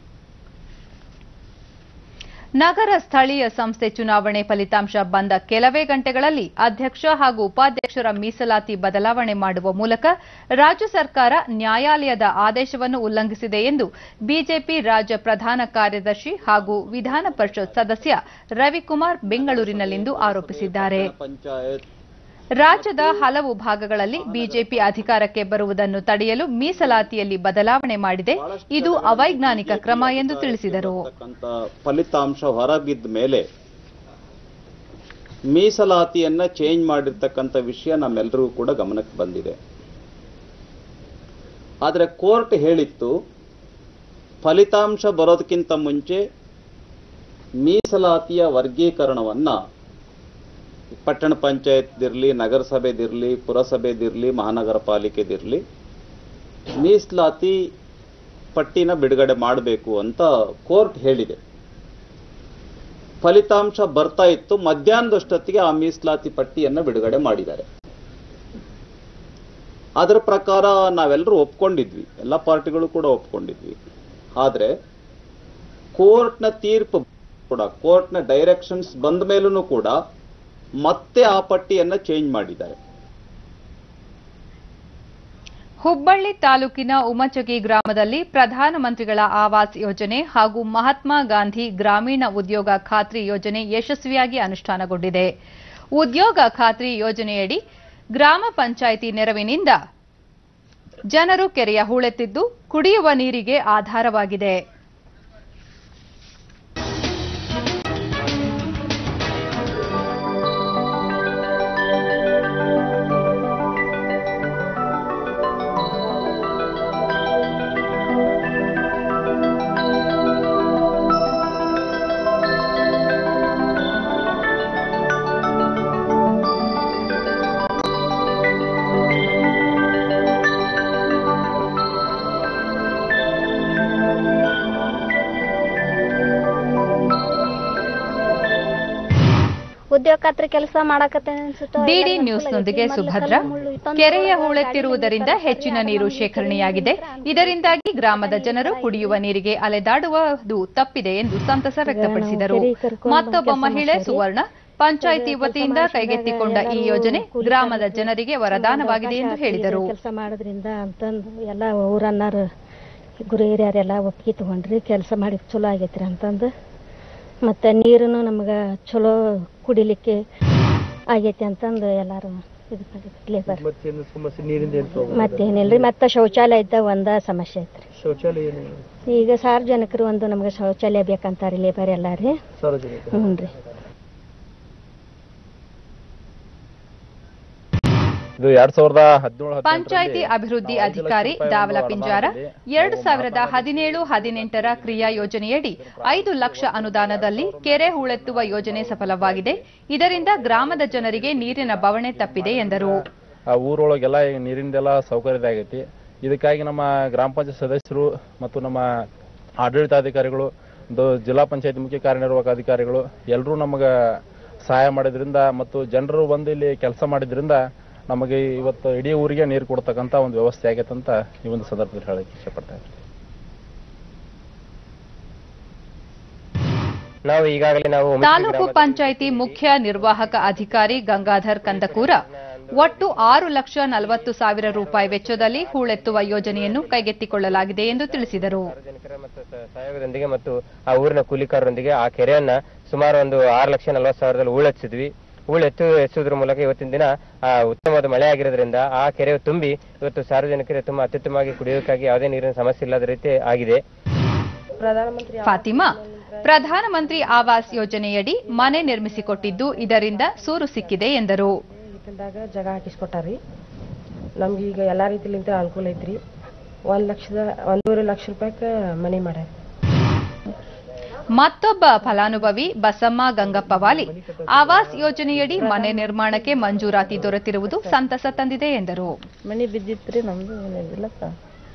ನಗರ ಸ್ಥಳೀಯ ಸಂಸ್ಥೆ ಚುನಾವಣೆ ಫಲಿತಾಂಶ ಬಂದ ಕೆಲವೇ ಗಂಟೆಗಳಲ್ಲಿ ಅಧ್ಯಕ್ಷ ಹಾಗೂ ಉಪಾಧ್ಯಕ್ಷರ ಮೀಸಲಾತಿ ಬದಲಾವಣೆ ಮಾಡುವ ಮೂಲಕ ರಾಜ್ಯ ಸರ್ಕಾರ ನ್ಯಾಯಾಲಯದ ಆದೇಶವನ್ನು ಉಲ್ಲಂಘಿಸಿದೆ ಎಂದು ಬಿಜೆಪಿ ರಾಜ್ಯ ಪ್ರಧಾನ ಕಾರ್ಯದರ್ಶಿ ಹಾಗೂ ವಿಧಾನ ಪರಿಷತ್ ಸದಸ್ಯ ರವಿಕುಮಾರ್ ಬೆಂಗಳೂರಿನಲ್ಲಿಂದು ಆರೋಪಿಸಿದ್ದಾರೆ ರಾಜ್ಯದ ಹಲವು ಭಾಗಗಳಲ್ಲಿ ಬಿಜೆಪಿ ಅಧಿಕಾರಕ್ಕೆ ಬರುವುದನ್ನು ತಡೆಯಲು ಮೀಸಲಾತಿಯಲ್ಲಿ ಬದಲಾವಣೆ ಮಾಡಿದೆ ಇದು ಅವೈಜ್ಞಾನಿಕ ಕ್ರಮ ಎಂದು ತಿಳಿಸಿದರು ಅಂತ ಫಲಿತಾಂಶ ಹೊರಬಿದ್ದ ಮೇಲೆ ಮೀಸಲಾತಿಯನ್ನ ಚೇಂಜ್ ಮಾಡಿರ್ತಕ್ಕಂಥ ವಿಷಯ ನಮ್ಮೆಲ್ಲರಿಗೂ ಕೂಡ ಗಮನಕ್ಕೆ ಬಂದಿದೆ ಆದರೆ ಕೋರ್ಟ್ ಹೇಳಿತ್ತು ಫಲಿತಾಂಶ ಬರೋದಕ್ಕಿಂತ ಮುಂಚೆ ಮೀಸಲಾತಿಯ ವರ್ಗೀಕರಣವನ್ನ ಪಟ್ಟಣ ಪಂಚಾಯತ್ದಿರಲಿ ನಗರಸಭೆದಿರಲಿ ಪುರಸಭೆದಿರಲಿ ಮಹಾನಗರ ಪಾಲಿಕೆದಿರಲಿ ಮೀಸಲಾತಿ ಪಟ್ಟಿನ ಬಿಡುಗಡೆ ಮಾಡಬೇಕು ಅಂತ ಕೋರ್ಟ್ ಹೇಳಿದೆ ಫಲಿತಾಂಶ ಬರ್ತಾ ಇತ್ತು ಮಧ್ಯಾಹ್ನದಷ್ಟೊತ್ತಿಗೆ ಆ ಮೀಸಲಾತಿ ಪಟ್ಟಿಯನ್ನು ಬಿಡುಗಡೆ ಮಾಡಿದ್ದಾರೆ ಅದರ ಪ್ರಕಾರ ನಾವೆಲ್ಲರೂ ಒಪ್ಕೊಂಡಿದ್ವಿ ಎಲ್ಲ ಪಾರ್ಟಿಗಳು ಕೂಡ ಒಪ್ಕೊಂಡಿದ್ವಿ ಆದ್ರೆ ಕೋರ್ಟ್ನ ತೀರ್ಪು ಕೂಡ ಕೋರ್ಟ್ನ ಡೈರೆಕ್ಷನ್ಸ್ ಬಂದ ಮೇಲೂ ಕೂಡ ಮತ್ತೆ ಆ ಪಟ್ಟಿಯನ್ನ ಚೇಂಜ್ ಮಾಡಿದ್ದಾರೆ ಹುಬ್ಬಳ್ಳಿ ತಾಲೂಕಿನ ಉಮಚಗಿ ಗ್ರಾಮದಲ್ಲಿ ಪ್ರಧಾನಮಂತ್ರಿಗಳ ಆವಾಸ್ ಯೋಜನೆ ಹಾಗೂ ಮಹಾತ್ಮ ಗಾಂಧಿ ಗ್ರಾಮೀಣ ಉದ್ಯೋಗ ಖಾತ್ರಿ ಯೋಜನೆ ಯಶಸ್ವಿಯಾಗಿ ಅನುಷ್ಠಾನಗೊಂಡಿದೆ ಉದ್ಯೋಗ ಖಾತ್ರಿ ಯೋಜನೆಯಡಿ ಗ್ರಾಮ ಪಂಚಾಯಿತಿ ನೆರವಿನಿಂದ ಜನರು ಕೆರೆಯ ಹೂಳೆತ್ತಿದ್ದು ಕುಡಿಯುವ ನೀರಿಗೆ ಆಧಾರವಾಗಿದೆ ಉದ್ಯೋಗ ಖಾತ್ರಿ ಕೆಲಸ ಮಾಡಕತ್ತೇನೆ ಅನ್ಸುತ್ತೆ ಡಿಡಿ ನ್ಯೂಸ್ನೊಂದಿಗೆ ಸುಭದ್ರ ಕೆರೆಯ ಹೂಳೆತ್ತಿರುವುದರಿಂದ ಹೆಚ್ಚಿನ ನೀರು ಶೇಖರಣೆಯಾಗಿದೆ ಇದರಿಂದಾಗಿ ಗ್ರಾಮದ ಜನರು ಕುಡಿಯುವ ನೀರಿಗೆ ಅಲೆದಾಡುವುದು ತಪ್ಪಿದೆ ಎಂದು ಸಂತಸ ವ್ಯಕ್ತಪಡಿಸಿದರು ಮತ್ತೊಬ್ಬ ಮಹಿಳೆ ಸುವರ್ಣ ಪಂಚಾಯಿತಿ ವತಿಯಿಂದ ಕೈಗೆತ್ತಿಕೊಂಡ ಈ ಯೋಜನೆ ಗ್ರಾಮದ ಜನರಿಗೆ ವರದಾನವಾಗಿದೆ ಎಂದು ಹೇಳಿದರು ಕೆಲಸ ಮಾಡೋದ್ರಿಂದ ಅಂತಂದು ಎಲ್ಲ ಊರನ್ನಾರು ಗುರು ಹಿರಿಯರೆಲ್ಲ ಒಪ್ಪಿಗೆ ತಗೊಂಡ್ರಿ ಕೆಲಸ ಮಾಡಿ ಚಲೋ ಆಗೈತ್ರಿ ಅಂತಂದು ಮತ್ತು ನೀರನ್ನು ನಮ್ಗೆ ಚಲೋ ಕುಡಿಲಿಕ್ಕೆ ಆಗೈತಿ ಅಂತಂದು ಎಲ್ಲರೂ ಇದು ಮಾಡಿದ್ರು ಲೇಬರ್ ಮತ್ತೇನು ಸಮಸ್ಯೆ ನೀರಿಂದ ಏನು ಪ್ರಾಬ್ಲಮ್ ಮತ್ತೇನಿಲ್ರಿ ಮತ್ತೆ ಶೌಚಾಲಯದ ಒಂದ ಸಮಸ್ಯೆ ಐತ್ರಿ ಶೌಚಾಲಯ ಏನು ಈಗ ಸಾರ್ವಜನಿಕರು ಒಂದು ನಮ್ಗೆ ಶೌಚಾಲಯ ಬೇಕಂತಾರಿ ಲೇಬರ್ ಎಲ್ಲ ರೀ ಸಾರ್ವಜನಿಕ ಹ್ಞೂ ರೀ ಇದು ಎರಡ್ ಸಾವಿರದ ಹದಿನೇಳು ಪಂಚಾಯಿತಿ ಅಭಿವೃದ್ಧಿ ಅಧಿಕಾರಿ ದಾವಲ ಪಿಂಜಾರ ಎರಡು ಸಾವಿರದ ಹದಿನೇಳು ಹದಿನೆಂಟರ ಕ್ರಿಯಾ ಯೋಜನೆಯಡಿ ಐದು ಲಕ್ಷ ಅನುದಾನದಲ್ಲಿ ಕೆರೆ ಹೂಳೆತ್ತುವ ಯೋಜನೆ ಸಫಲವಾಗಿದೆ ಇದರಿಂದ ಗ್ರಾಮದ ಜನರಿಗೆ ನೀರಿನ ಬವಣೆ ತಪ್ಪಿದೆ ಎಂದರು ಆ ಊರೊಳಗೆಲ್ಲ ಈಗ ನೀರಿಂದೆಲ್ಲ ಸೌಕರ್ಯ ಆಗೈತಿ ಇದಕ್ಕಾಗಿ ನಮ್ಮ ಗ್ರಾಮ ಪಂಚಾಯತ್ ಸದಸ್ಯರು ಮತ್ತು ನಮ್ಮ ಆಡಳಿತಾಧಿಕಾರಿಗಳು ದ- ಜಿಲ್ಲಾ ಪಂಚಾಯತ್ ಮುಖ್ಯ ಕಾರ್ಯನಿರ್ವಾಹಕ ಅಧಿಕಾರಿಗಳು ಎಲ್ಲರೂ ನಮಗೆ ಸಹಾಯ ಮಾಡಿದ್ರಿಂದ ಮತ್ತು ಜನರು ಬಂದು ಇಲ್ಲಿ ಕೆಲಸ ಮಾಡಿದ್ರಿಂದ ನಮಗೆ ಇವತ್ತು ಇಡೀ ಊರಿಗೆ ನೀರು ಕೊಡ್ತಕ್ಕಂಥ ಒಂದು ವ್ಯವಸ್ಥೆ ಆಗೈತೆ ಅಂತ ಈ ಒಂದು ಸಂದರ್ಭದಲ್ಲಿ ಹೇಳಕ್ಕೆ ಇಷ್ಟಪಡ್ತಾ ಇದ್ದೀನಿ ನಾವು ಈಗಾಗಲೇ ನಾವು ತಾಲೂಕು ಪಂಚಾಯಿತಿ ಮುಖ್ಯ ನಿರ್ವಾಹಕ ಅಧಿಕಾರಿ ಗಂಗಾಧರ್ ಕಂದಕೂರ ಒಟ್ಟು ಆರು ಲಕ್ಷ ನಲವತ್ತು ಸಾವಿರ ರೂಪಾಯಿ ವೆಚ್ಚದಲ್ಲಿ ಹೂಳೆತ್ತುವ ಯೋಜನೆಯನ್ನು ಕೈಗೆತ್ತಿಕೊಳ್ಳಲಾಗಿದೆ ಎಂದು ತಿಳಿಸಿದರು ಸಹಯೋಗದೊಂದಿಗೆ ಮತ್ತು ಆ ಊರಿನ ಕೂಲಿಕಾರರೊಂದಿಗೆ ಆ ಕೆರೆಯನ್ನ ಸುಮಾರು ಒಂದು ಆರು ಲಕ್ಷ ನಲವತ್ತು ಸಾವಿರದಲ್ಲಿ ಹೂಳೆತ್ತಿದ್ವಿ ಹೂಳೆತ್ತು ಎಚ್ಚುವುದರ ಮೂಲಕ ಇವತ್ತಿನ ದಿನ ಆ ಉತ್ತಮವಾದ ಮಳೆ ಆಗಿರೋದ್ರಿಂದ ಆ ಕೆರೆ ತುಂಬಿ ಇವತ್ತು ಸಾರ್ವಜನಿಕರಿಗೆ ತುಂಬಾ ಅತ್ಯುತ್ತಮವಾಗಿ ಕುಡಿಯೋಕ್ಕಾಗಿ ಯಾವುದೇ ನೀರಿನ ಸಮಸ್ಯೆ ಇಲ್ಲದ ರೀತಿ ಆಗಿದೆ ಫಾತಿಮಾ ಪ್ರಧಾನಮಂತ್ರಿ ಆವಾಸ್ ಯೋಜನೆಯಡಿ ಮನೆ ನಿರ್ಮಿಸಿಕೊಟ್ಟಿದ್ದು ಇದರಿಂದ ಸೂರು ಸಿಕ್ಕಿದೆ ಎಂದರು ಹಿತ್ತಲ್ದಾಗ ಜಾಗ ಹಾಕಿಸ್ಕೊಟ್ಟಾರಿ ನಮ್ಗೆ ಈಗ ಎಲ್ಲ ರೀತಿಲಿಂದ ಅನುಕೂಲ ಐತ್ರಿ ಒಂದ್ ಲಕ್ಷದ ಒಂದೂವರೆ ಲಕ್ಷ ರೂಪಾಯಿಗೆ ಮನೆ ಮಾಡ್ಯಾರ ಮತ್ತೊಬ್ಬ ಫಲಾನುಭವಿ ಬಸಮ್ಮ ಗಂಗಪ್ಪವಾಲಿ ಆವಾಸ್ ಯೋಜನೆಯಡಿ ಮನೆ ನಿರ್ಮಾಣಕ್ಕೆ ಮಂಜೂರಾತಿ ದೊರೆತಿರುವುದು ಸಂತಸ ತಂದಿದೆ ಎಂದರು ಮನೆ ಬಿದ್ದಿತ್ರಿ ನಮ್ದು ಏನಿಲ್ಲ ಸರ್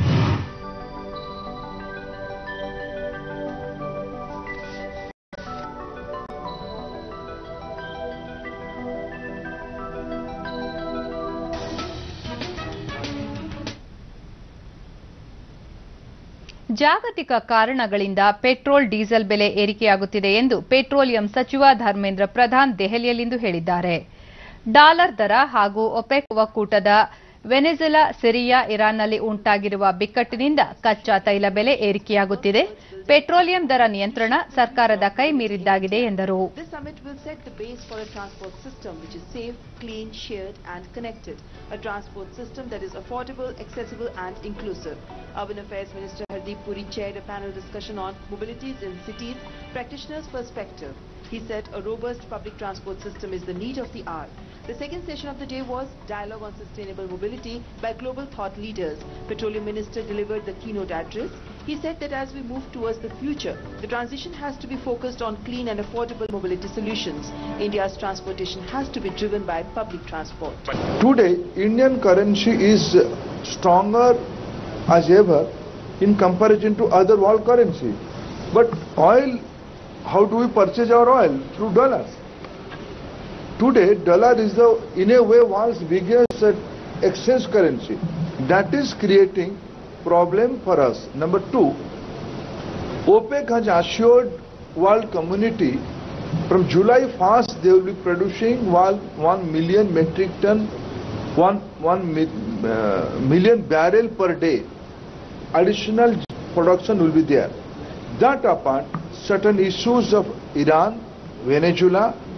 ಜಾಗತಿಕ ಕಾರಣಗಳಿಂದ ಪೆಟ್ರೋಲ್ ಡೀಸೆಲ್ ಬೆಲೆ ಏರಿಕೆಯಾಗುತ್ತಿದೆ ಎಂದು ಪೆಟ್ರೋಲಿಯಂ ಸಚಿವ ಧರ್ಮೇಂದ್ರ ಪ್ರಧಾನ್ ದೆಹಲಿಯಲ್ಲಿಂದು ಹೇಳಿದ್ದಾರೆ ಡಾಲರ್ ದರ ಹಾಗೂ ಒಪೆಕ್ ಒಕ್ಕೂಟದ ವೆನೆಜುಲಾ ಸಿರಿಯಾ ಇರಾನ್ನಲ್ಲಿ ಉಂಟಾಗಿರುವ ಬಿಕ್ಕಟ್ಟಿನಿಂದ ಕಚ್ಚಾ ತೈಲ ಬೆಲೆ ಏರಿಕೆಯಾಗುತ್ತಿದೆ ಪೆಟ್ರೋಲಿಯಂ ದರ ನಿಯಂತ್ರಣ ಸರ್ಕಾರದ ಕೈ ಮೀರಿದ್ದಾಗಿದೆ ಎಂದರು This summit will set the base for a transport system which is safe, clean, shared and connected. A transport system that is affordable, accessible and inclusive. Urban Affairs Minister Hardeep Puri chaired a panel discussion on mobilities in cities, practitioners' perspective. He said a robust public transport system is the need of the hour. The second session of the day was Dialogue on Sustainable Mobility by global thought leaders. Petroleum Minister delivered the keynote address. He said that as we move towards the future, the transition has to be focused on clean and affordable mobility solutions. India's transportation has to be driven by public transport. Today, Indian currency is stronger as ever in comparison to other world currency. But oil, how do we purchase our oil? Through dollars. Today, dollar is the, in a way, world's biggest uh, exchange currency. That is creating problem for us. Number two, OPEC has assured world community from July 1st they will be producing one, 1 million metric ton, 1, 1 mi, uh, million barrel per day. Additional production will be there. That apart, certain issues of Iran, Venezuela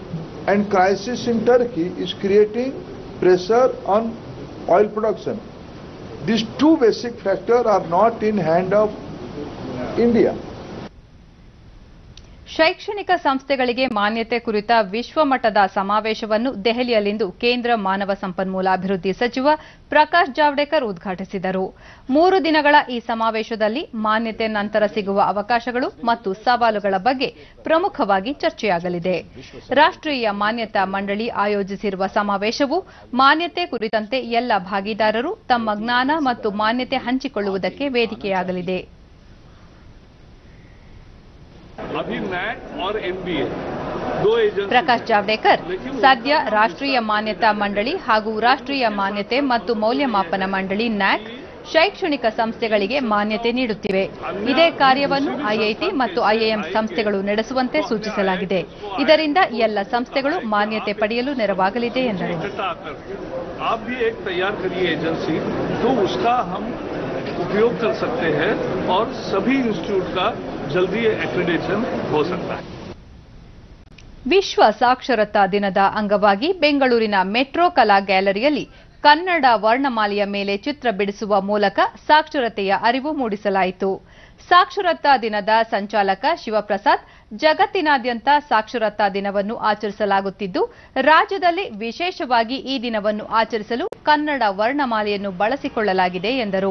and crisis in Turkey is creating pressure on oil production. These two basic factors are not in hand of India. ಶೈಕ್ಷಣಿಕ ಸಂಸ್ಥೆಗಳಿಗೆ ಮಾನ್ಯತೆ ಕುರಿತ ವಿಶ್ವಮಟ್ಟದ ಸಮಾವೇಶವನ್ನು ದೆಹಲಿಯಲ್ಲಿಂದು ಕೇಂದ್ರ ಮಾನವ ಸಂಪನ್ಮೂಲ ಅಭಿವೃದ್ಧಿ ಸಚಿವ ಪ್ರಕಾಶ್ ಜಾವಡೇಕರ್ ಉದ್ಘಾಟಿಸಿದರು ಮೂರು ದಿನಗಳ ಈ ಸಮಾವೇಶದಲ್ಲಿ ಮಾನ್ಯತೆ ನಂತರ ಸಿಗುವ ಅವಕಾಶಗಳು ಮತ್ತು ಸವಾಲುಗಳ ಬಗ್ಗೆ ಪ್ರಮುಖವಾಗಿ ಚರ್ಚೆಯಾಗಲಿದೆ ರಾಷ್ಟ್ರೀಯ ಮಾನ್ಯತಾ ಮಂಡಳಿ ಆಯೋಜಿಸಿರುವ ಸಮಾವೇಶವು ಮಾನ್ಯತೆ ಕುರಿತಂತೆ ಎಲ್ಲ ಭಾಗಿದಾರರು ತಮ್ಮ ಜ್ಞಾನ ಮತ್ತು ಮಾನ್ಯತೆ ಹಂಚಿಕೊಳ್ಳುವುದಕ್ಕೆ ವೇದಿಕೆಯಾಗಲಿದೆ अभी नैट और एमबीए दो एजेंसी ಪ್ರಕಾಶ್ ಜಾವಡೇಕರ್ ಸದ್ಯ ರಾಷ್ಟ್ರೀಯ ಮಾನ್ಯತಾ ಮಂಡಳಿ ಹಾಗೂ ರಾಷ್ಟ್ರೀಯ ಮಾನ್ಯತೆ ಮತ್ತು ಮೌಲ್ಯಮಾಪನ ಮಂಡಳಿ ನ್ಯಾಕ್ ಶೈಕ್ಷಣಿಕ ಸಂಸ್ಥೆಗಳಿಗೆ ಮಾನ್ಯತೆ ನೀಡುತ್ತಿವೆ ಇದೇ ಕಾರ್ಯವನ್ನು ಐಐಟಿ ಮತ್ತು ಐಐಎಂ ಸಂಸ್ಥೆಗಳು ನಡೆಸುವಂತೆ ಸೂಚಿಸಲಾಗಿದೆ ಇದರಿಂದ ಎಲ್ಲ ಸಂಸ್ಥೆಗಳು ಮಾನ್ಯತೆ ಪಡೆಯಲು ನೆರವಾಗಲಿದೆ ಎಂದರು इकट्ठा कर आप भी एक तैयार करिए एजेंसी तो उसका हम उपयोग कर सकते हैं और सभी इंस्टीट्यूट का जल्दी एक्रेडिटेशन हो सकता है ವಿಶ್ವ ಸಾಕ್ಷರತಾ ದಿನದ ಅಂಗವಾಗಿ ಬೆಂಗಳೂರಿನ ಮೆಟ್ರೋ ಕಲಾ ಗ್ಯಾಲರಿಯಲ್ಲಿ ಕನ್ನಡ ವರ್ಣಮಾಲೆಯ ಮೇಲೆ ಚಿತ್ರ ಬಿಡಿಸುವ ಮೂಲಕ ಸಾಕ್ಷರತೆಯ ಅರಿವು ಮೂಡಿಸಲಾಯಿತು ಸಾಕ್ಷರತಾ ದಿನದ ಸಂಚಾಲಕ ಶಿವಪ್ರಸಾದ್ ಜಗತ್ತಿನಾದ್ಯಂತ ಸಾಕ್ಷರತಾ ದಿನವನ್ನು ಆಚರಿಸಲಾಗುತ್ತಿದ್ದು ರಾಜ್ಯದಲ್ಲಿ ವಿಶೇಷವಾಗಿ ಈ ದಿನವನ್ನು ಆಚರಿಸಲು ಕನ್ನಡ ವರ್ಣಮಾಲೆಯನ್ನು ಬಳಸಿಕೊಳ್ಳಲಾಗಿದೆ ಎಂದರು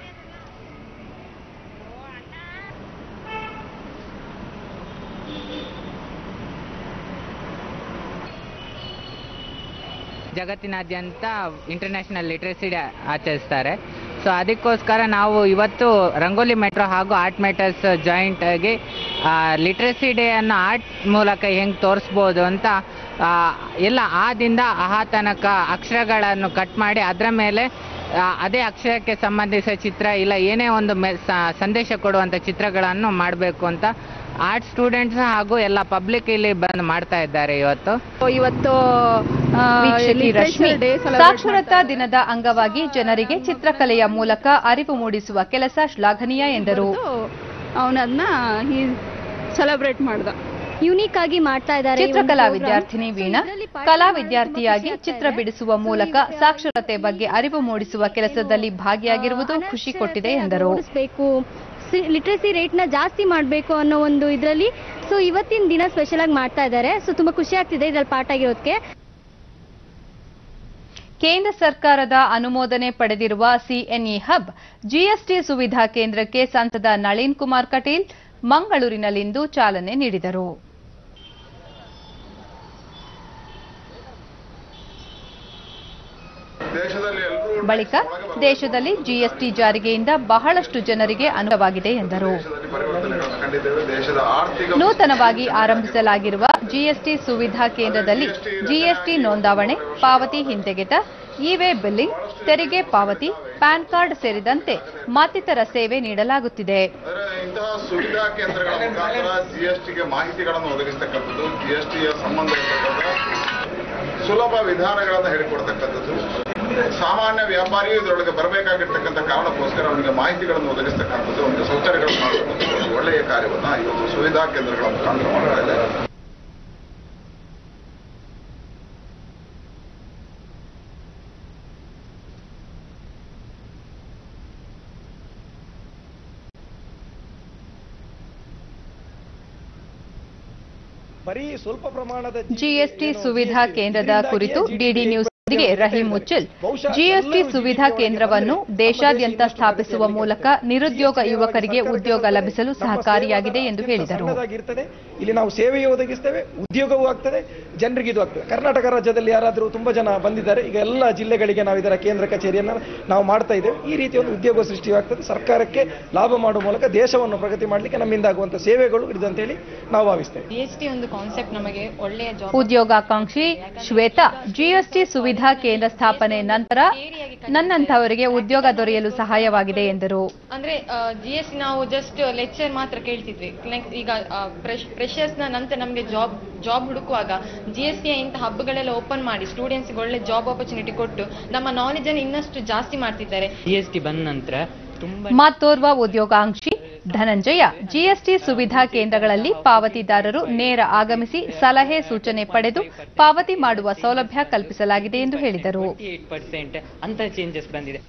ಜಗತ್ತಿನಾದ್ಯಂತ ಇಂಟರ್ನ್ಯಾಷನಲ್ ಲಿಟ್ರಸಿ ಡೇ ಆಚರಿಸ್ತಾರೆ ಸೊ ಅದಕ್ಕೋಸ್ಕರ ನಾವು ಇವತ್ತು ರಂಗೋಲಿ ಮೆಟ್ರೋ ಹಾಗೂ ಆರ್ಟ್ ಮೆಟರ್ಸ್ ಜಾಯಿಂಟ್ ಆಗಿ ಲಿಟ್ರಸಿ ಡೇ ಅನ್ನು ಆರ್ಟ್ ಮೂಲಕ ಹೆಂಗೆ ತೋರಿಸ್ಬೋದು ಅಂತ ಆ, ಎಲ್ಲ ಆದಿಂದ ಆಹಾ ತನಕ ಅಕ್ಷರಗಳನ್ನು ಕಟ್ ಮಾಡಿ ಅದರ ಮೇಲೆ ಆ, ಅದೇ ಅಕ್ಷರಕ್ಕೆ ಸಂಬಂಧಿಸಿದ ಚಿತ್ರ ಇಲ್ಲ ಏನೇ ಒಂದು ಮೆ ಸ- ಸಂದೇಶ ಕೊಡುವಂಥ ಚಿತ್ರಗಳನ್ನು ಮಾಡಬೇಕು ಅಂತ ಆರ್ಟ್ ಸ್ಟೂಡೆಂಟ್ಸ್ ಹಾಗೂ ಎಲ್ಲ ಪಬ್ಲಿಕ್ ಇಲ್ಲಿ ಬಂದು ಮಾಡ್ತಾ ಇದ್ದಾರೆ ಇವತ್ತು ಇವತ್ತು ವೀಕ್ಷಕಿ ರಶ್ಮಿ ಸಾಕ್ಷರತಾ ದಿನದ ಅಂಗವಾಗಿ ಜನರಿಗೆ ಚಿತ್ರಕಲೆಯ ಮೂಲಕ ಅರಿವು ಮೂಡಿಸುವ ಕೆಲಸ ಶ್ಲಾಘನೀಯ ಎಂದರು ಅವನದನ್ನ ಸೆಲೆಬ್ರೇಟ್ ಮಾಡ್ದ ಯುನೀಕ್ ಆಗಿ ಮಾಡ್ತಾ ಇದ್ದಾರೆ ಚಿತ್ರಕಲಾ ವಿದ್ಯಾರ್ಥಿನಿ ವೀಣಾ ಕಲಾ ವಿದ್ಯಾರ್ಥಿಯಾಗಿ ಚಿತ್ರ ಬಿಡಿಸುವ ಮೂಲಕ ಸಾಕ್ಷರತೆ ಬಗ್ಗೆ ಅರಿವು ಮೂಡಿಸುವ ಕೆಲಸದಲ್ಲಿ ಭಾಗಿಯಾಗಿರುವುದು ಖುಷಿ ಕೊಟ್ಟಿದೆ ಎಂದರು ಬೇಕು ಲಿಟ್ರಸಿ ರೇಟ್ ನ ಜಾಸ್ತಿ ಮಾಡಬೇಕು ಅನ್ನೋ ಒಂದು ಇದರಲ್ಲಿ ಸೊ ಇವತ್ತಿನ ದಿನ ಸ್ಪೆಷಲ್ ಆಗಿ ಮಾಡ್ತಾ ಇದ್ದಾರೆ ಸೊ ತುಂಬಾ ಖುಷಿ ಆಗ್ತಿದೆ ಇದ್ರಲ್ಲಿ ಪಾರ್ಟ್ ಆಗಿರೋದಕ್ಕೆ ಕೇಂದ್ರ ಸರ್ಕಾರದ ಅನುಮೋದನೆ ಪಡೆದಿರುವ ಸಿಎನ್ಇ ಹಬ್ ಜಿಎಸ್ಟಿ ಸುವಿಧಾ ಕೇಂದ್ರಕ್ಕೆ ಸಂಸದ ನಳಿನ್ ಕುಮಾರ್ ಕಟೀಲ್ ಮಂಗಳೂರಿನಲ್ಲಿಂದು ಚಾಲನೆ ನೀಡಿದರು ಬಳಿಕ ದೇಶದಲ್ಲಿ ಜಿಎಸ್ಟಿ ಜಾರಿಗೆಯಿಂದ ಬಹಳಷ್ಟು ಜನರಿಗೆ ಅನುಭವವಾಗಿದೆ ಎಂದರು ದೇಶದ ಆರ್ಥಿಕ ನೂತನವಾಗಿ ಆರಂಭಿಸಲಾಗಿರುವ ಜಿಎಸ್ಟಿ ಸುವಿಧಾ ಕೇಂದ್ರದಲ್ಲಿ ಜಿಎಸ್ಟಿ ನೋಂದಾವಣೆ ಪಾವತಿ ಹಿಂತೆಗೆತ ಇ ವೇ ಬಿಲ್ಲಿಂಗ್ ತೆರಿಗೆ ಪಾವತಿ ಪ್ಯಾನ್ ಕಾರ್ಡ್ ಸೇರಿದಂತೆ ಮತ್ತಿತರ ಸೇವೆ ನೀಡಲಾಗುತ್ತಿದೆ ಇಂತಹ ಸುವಿಧಾ ಕೇಂದ್ರಗಳ ಮುಖಾಂತರ ಜಿಎಸ್ಟಿಗೆ ಮಾಹಿತಿಗಳನ್ನು ಒದಗಿಸತಕ್ಕಂಥದ್ದು ಜಿಎಸ್ಟಿಯ ಸಂಬಂಧ ಇರತಕ್ಕಂಥ ಸುಲಭ ವಿಧಾನಗಳನ್ನು ಹೇಳಿಕೊಡ್ತಕ್ಕಂಥದ್ದು ಸಾಮಾನ್ಯ ವ್ಯಾಪಾರಿಯು ಇದರೊಳಗೆ ಬರಬೇಕಾಗಿರ್ತಕ್ಕಂಥ ಕಾರಣಕ್ಕೋಸ್ಕರ ಅವನಿಗೆ ಮಾಹಿತಿಗಳನ್ನು ಒದಗಿಸ್ತಕ್ಕಂಥದ್ದು ಒಂದು ಸೌಕರ್ಯಗಳನ್ನು ಮಾಡತಕ್ಕಂಥದ್ದು ಒಂದು ಒಳ್ಳೆಯ ಕಾರ್ಯವನ್ನ ಇವತ್ತು ಸುವಿಧಾ ಕೇಂದ್ರಗಳ ಮುಖಾಂತರ ಮಾಡ್ತಾ ಇದೆ ಬರೀ ಸ್ವಲ್ಪ ಪ್ರಮಾಣದ ಜಿಎಸ್ಟಿ ಸುವಿಧಾ ಕೇಂದ್ರದ ಕುರಿತು ಡಿಡಿ ನ್ಯೂಸ್ಗೆ ರಹೀಂ ಮುಚ್ಚಲ್ ಜಿಎಸ್ಟಿ ಸುವಿಧಾ ಕೇಂದ್ರವನ್ನು ದೇಶಾದ್ಯಂತ ಸ್ಥಾಪಿಸುವ ಮೂಲಕ ನಿರುದ್ಯೋಗ ಯುವಕರಿಗೆ ಉದ್ಯೋಗ ಲಭಿಸಲು ಸಹಕಾರಿಯಾಗಿದೆ ಎಂದು ಹೇಳಿದರು ಸಣ್ಣದಾಗಿರ್ತದೆ ಇಲ್ಲಿ ನಾವು ಸೇವೆಯೂ ಒದಗಿಸ್ತೇವೆ ಉದ್ಯೋಗವೂ ಆಗ್ತದೆ ಜನರಿಗೆ ಇದು ಆಗ್ತದೆ ಕರ್ನಾಟಕ ರಾಜ್ಯದಲ್ಲಿ ಯಾರಾದರೂ ತುಂಬಾ ಜನ ಬಂದಿದ್ದಾರೆ ಈಗ ಎಲ್ಲ ಜಿಲ್ಲೆಗಳಿಗೆ ನಾವು ಇದರ ಕೇಂದ್ರ ಕಚೇರಿಯನ್ನು ನಾವು ಮಾಡ್ತಾ ಇದ್ದೇವೆ ಈ ರೀತಿ ಒಂದು ಉದ್ಯೋಗ ಸೃಷ್ಟಿಯಾಗ್ತದೆ ಸರ್ಕಾರಕ್ಕೆ ಲಾಭ ಮಾಡುವ ಮೂಲಕ ದೇಶವನ್ನು ಪ್ರಗತಿ ಮಾಡಲಿಕ್ಕೆ ನಮ್ಮಿಂದ ಆಗುವಂತ ಸೇವೆಗಳು ಇದೆ ಅಂತ ಹೇಳಿ ನಾವು ಭಾವಿಸ್ತೇವೆ ಜಿಎಸ್ಟಿ ಒಂದು ಕಾನ್ಸೆಪ್ಟ್ ನಮಗೆ ಒಳ್ಳೆಯ ಜಾಬ್ ಉದ್ಯೋಗಾಕಾಂಕ್ಷಿ ಶ್ವೇತಾ ಜಿಎಸ್ಟಿ ಸುವಿಧಾ ಕೇಂದ್ರ ಸ್ಥಾಪನೆ ನಂತರ ನನ್ನಂಥವರಿಗೆ ಉದ್ಯೋಗ ದೊರೆಯಲು ಸಹಾಯವಾಗಿದೆ ಎಂದರು ಅಂದ್ರೆ ಜಿಎಸ್ಟಿ ನಾವು ಜಸ್ಟ್ ಲೆಕ್ಚರ್ ಮಾತ್ರ ಕೇಳ್ತಿದ್ವಿ Next ಈಗ ಫ್ರೆಶರ್ಸ್ ನ ನಂತರ ನಮಗೆ ಜಾಬ್ ಜಾಬ್ ಹುಡುಕುವಾಗ ಜಿಎಸ್ಟಿ ಇಂಥ ಹಬ್ಗಳೆಲ್ಲ ಓಪನ್ ಮಾಡಿ ಸ್ಟೂಡೆಂಟ್ಸ್ ಒಳ್ಳೆ ಜಾಬ್ ಆಪರ್ಚುನಿಟಿ ಕೊಟ್ಟು ನಮ್ಮ ನಾಲೆಜ್ ಅನ್ನು ಇನ್ನಷ್ಟು ಜಾಸ್ತಿ ಮಾಡ್ತಿದ್ದಾರೆ ಜಿಎಸ್ಟಿ ಬಂದ ನಂತರ ತುಂಬಾ ಮತ್ತೋರ್ವ ಉದ್ಯೋಗಾಂಕ್ಷಿ ಧನಂಜಯ ಜಿಎಸ್ಟಿ ಸುವಿಧಾ ಕೇಂದ್ರಗಳಲ್ಲಿ ಪಾವತಿದಾರರು ನೇರ ಆಗಮಿಸಿ ಸಲಹೆ ಸೂಚನೆ ಪಡೆದು ಪಾವತಿ ಮಾಡುವ ಸೌಲಭ್ಯ ಕಲ್ಪಿಸಲಾಗಿದೆ ಎಂದು ಹೇಳಿದರು ಪರ್ಸೆಂಟ್ ಅಂತ ಚೇಂಜಸ್ ಬಂದಿದೆ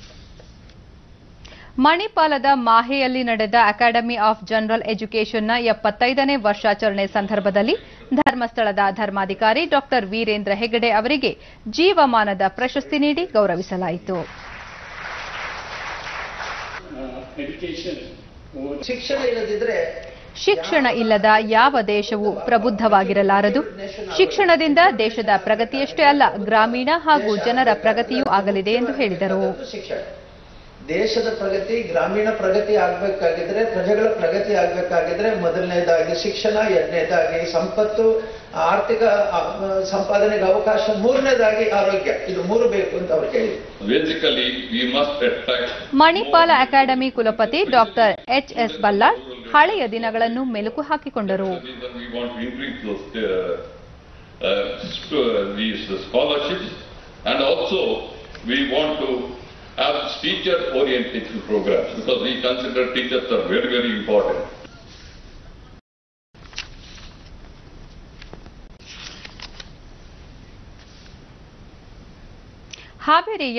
ಮಣಿಪಾಲದ ಮಾಹೆಯಲ್ಲಿ ನಡೆದ ಅಕಾಡೆಮಿ ಆಫ್ ಜನರಲ್ ಎಜುಕೇಷನ್ನ ಎಪ್ಪತ್ತೈದನೇ ವರ್ಷಾಚರಣೆ ಸಂದರ್ಭದಲ್ಲಿ ಧರ್ಮಸ್ಥಳದ ಧರ್ಮಾಧಿಕಾರಿ ಡಾಕ್ಟರ್ ವೀರೇಂದ್ರ ಹೆಗಡೆ ಅವರಿಗೆ ಜೀವಮಾನದ ಪ್ರಶಸ್ತಿ ನೀಡಿ ಗೌರವಿಸಲಾಯಿತು ಶಿಕ್ಷಣ ಇಲ್ಲದಿದ್ರೆ ಶಿಕ್ಷಣ ಇಲ್ಲದ ಯಾವ ದೇಶವೂ ಪ್ರಬುದ್ಧವಾಗಿರಲಾರದು ಶಿಕ್ಷಣದಿಂದ ದೇಶದ ಪ್ರಗತಿಯಷ್ಟೇ ಅಲ್ಲ ಗ್ರಾಮೀಣ ಹಾಗೂ ಜನರ ಪ್ರಗತಿಯೂ ಆಗಲಿದೆ ಎಂದು ಹೇಳಿದರು ಶಿಕ್ಷಣ ದೇಶದ ಪ್ರಗತಿ ಗ್ರಾಮೀಣ ಪ್ರಗತಿ ಆಗ್ಬೇಕಾಗಿದ್ರೆ ಪ್ರಜೆಗಳ ಪ್ರಗತಿ ಆಗ್ಬೇಕಾಗಿದ್ರೆ ಮೊದಲನೇದಾಗಿ ಶಿಕ್ಷಣ ಎರಡನೇದಾಗಿ ಸಂಪತ್ತು ಆರ್ಥಿಕ ಆ, ಸಂಪಾದನೆಗೆ ಅವಕಾಶ ಮೂರನೇದಾಗಿ ಆರೋಗ್ಯ ಇದು ಮೂರು ಬೇಕು ಅಂತ ಅವ್ರು ಹೇಳಿದ್ರು Basically, we must attract Manipal academy ಕುಲಪತಿ ಡಾಕ್ಟರ್ ಎಚ್ ಎಸ್ ಬಲ್ಲಾಳ್ ಹಳೆಯ ದಿನಗಳನ್ನು ಮೆಲುಕು ಹಾಕಿಕೊಂಡರು reason we want to increase those uh, uh, st- uh, these scholarships and also we want to have teacher orientation programs because we consider teachers are very very important. ಹಾವೇರಿಯ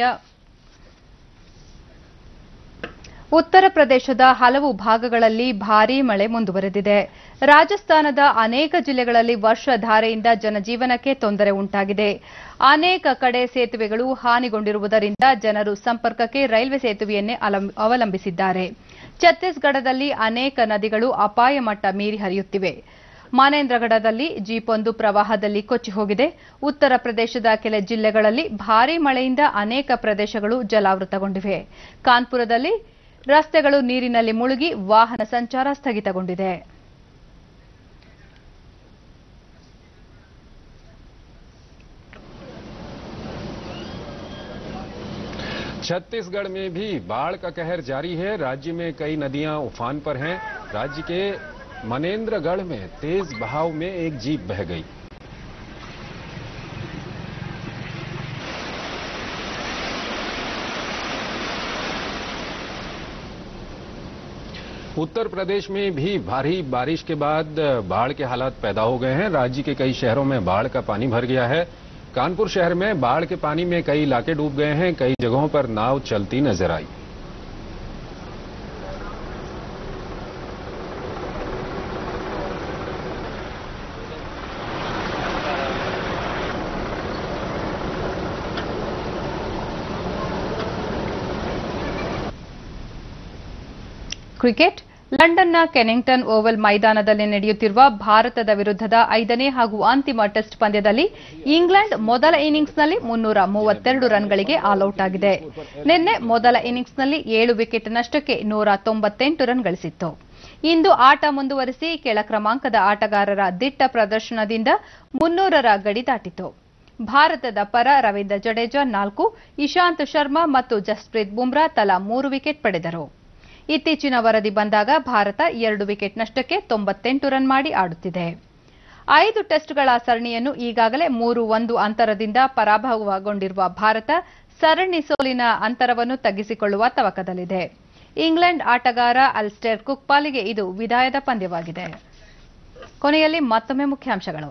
ಉತ್ತರ ಪ್ರದೇಶದ ಹಲವು ಭಾಗಗಳಲ್ಲಿ ಭಾರೀ ಮಳೆ ಮುಂದುವರೆದಿದೆ ರಾಜಸ್ಥಾನದ ಅನೇಕ ಜಿಲ್ಲೆಗಳಲ್ಲಿ ವರ್ಷಧಾರೆಯಿಂದ ಜನಜೀವನಕ್ಕೆ ತೊಂದರೆ ಉಂಟಾಗಿದೆ ಅನೇಕ ಕಡೆ ಸೇತುವೆಗಳು ಹಾನಿಗೊಂಡಿರುವುದರಿಂದ ಜನರು ಸಂಪರ್ಕಕ್ಕೆ ರೈಲ್ವೆ ಸೇತುವೆಯನ್ನೇ ಅಲಂ- ಅವಲಂಬಿಸಿದ್ದಾರೆ ಛತ್ತೀಸ್ಗಢದಲ್ಲಿ ಅನೇಕ ನದಿಗಳು ಅಪಾಯ ಮಟ್ಟ ಮೀರಿ ಹರಿಯುತ್ತಿವೆ ಮಾನೇಂದ್ರಗಢದಲ್ಲಿ ಜೀಪೊಂದು ಪ್ರವಾಹದಲ್ಲಿ ಕೊಚ್ಚಿ ಹೋಗಿದೆ ಉತ್ತರ ಪ್ರದೇಶದ ಕೆಲ ಜಿಲ್ಲೆಗಳಲ್ಲಿ ಭಾರೀ ಮಳೆಯಿಂದ ಅನೇಕ ಪ್ರದೇಶಗಳು ಜಲಾವೃತಗೊಂಡಿವೆ ಕಾನ್ಪುರದಲ್ಲಿ ರಸ್ತೆಗಳು ನೀರಿನಲ್ಲಿ ಮುಳುಗಿ ವಾಹನ ಸಂಚಾರ ಸ್ಥಗಿತಗೊಂಡಿದೆ छत्तीसगढ़ में भी बाढ़ का कहर जारी है राज्य में कई नदियां उफान पर हैं राज्य के मनेन्द्रगढ़ में तेज बहाव में एक जीप बह गई उत्तर प्रदेश में भी भारी बारिश के बाद बाढ़ के हालात पैदा हो गए हैं राज्य के कई शहरों में बाढ़ का पानी भर गया है कानपुर शहर में बाढ़ के पानी में कई इलाके डूब गए हैं कई जगहों पर नाव चलती नजर आई ಕ್ರಿಕೆಟ್ ಲಂಡನ್ನ ಕೆನಿಂಗ್ಟನ್ ಓವಲ್ ಮೈದಾನದಲ್ಲಿ ನಡೆಯುತ್ತಿರುವ ಭಾರತದ ವಿರುದ್ಧದ ಐದನೇ ಹಾಗೂ ಅಂತಿಮ ಟೆಸ್ಟ್ ಪಂದ್ಯದಲ್ಲಿ ಇಂಗ್ಲೆಂಡ್ ಮೊದಲ ಇನ್ನಿಂಗ್ಸ್ನಲ್ಲಿ ಮುನ್ನೂರ ಮೂವತ್ತೆರಡು ರನ್ಗಳಿಗೆ ಆಲ್ಔಟ್ ಆಗಿದೆ ನಿನ್ನೆ ಮೊದಲ ಇನ್ನಿಂಗ್ಸ್ನಲ್ಲಿ ಏಳು ವಿಕೆಟ್ ನಷ್ಟಕ್ಕೆ ನೂರ ತೊಂಬತ್ತೆಂಟು ರನ್ ಗಳಿಸಿತ್ತು ಇಂದು ಆಟ ಮುಂದುವರಿಸಿ ಕೆಳ ಕ್ರಮಾಂಕದ ಆಟಗಾರರ ದಿಟ್ಟ ಪ್ರದರ್ಶನದಿಂದ ಮುನ್ನೂರರ ಗಡಿ ದಾಟಿತು ಭಾರತದ ಪರ ರವೀಂದ್ರ ಜಡೇಜಾ ನಾಲ್ಕು ಇಶಾಂತ್ ಶರ್ಮಾ ಮತ್ತು ಜಸ್ಪ್ರೀತ್ ಬುಮ್ರಾ ತಲಾ ಮೂರು ವಿಕೆಟ್ ಪಡೆದರು ಇತ್ತೀಚಿನ ವರದಿ ಬಂದಾಗ ಭಾರತ ಎರಡು ವಿಕೆಟ್ ನಷ್ಟಕ್ಕೆ ತೊಂಬತ್ತೆಂಟು ರನ್ ಮಾಡಿ ಆಡುತ್ತಿದೆ ಐದು ಟೆಸ್ಟ್ಗಳ ಸರಣಿಯನ್ನು ಈಗಾಗಲೇ ಮೂರು ಒಂದು ಅಂತರದಿಂದ ಪರಾಭವಗೊಂಡಿರುವ ಭಾರತ ಸರಣಿ ಸೋಲಿನ ಅಂತರವನ್ನು ತಗ್ಗಿಸಿಕೊಳ್ಳುವ ತವಕದಲ್ಲಿದೆ ಇಂಗ್ಲೆಂಡ್ ಆಟಗಾರ ಅಲ್ಸ್ಟೇರ್ ಕುಕ್ ಪಾಲಿಗೆ ಇದು ವಿದಾಯದ ಪಂದ್ಯವಾಗಿದೆ ಕೊನೆಯಲ್ಲಿ ಮತ್ತೊಮ್ಮೆ ಮುಖ್ಯಾಂಶಗಳು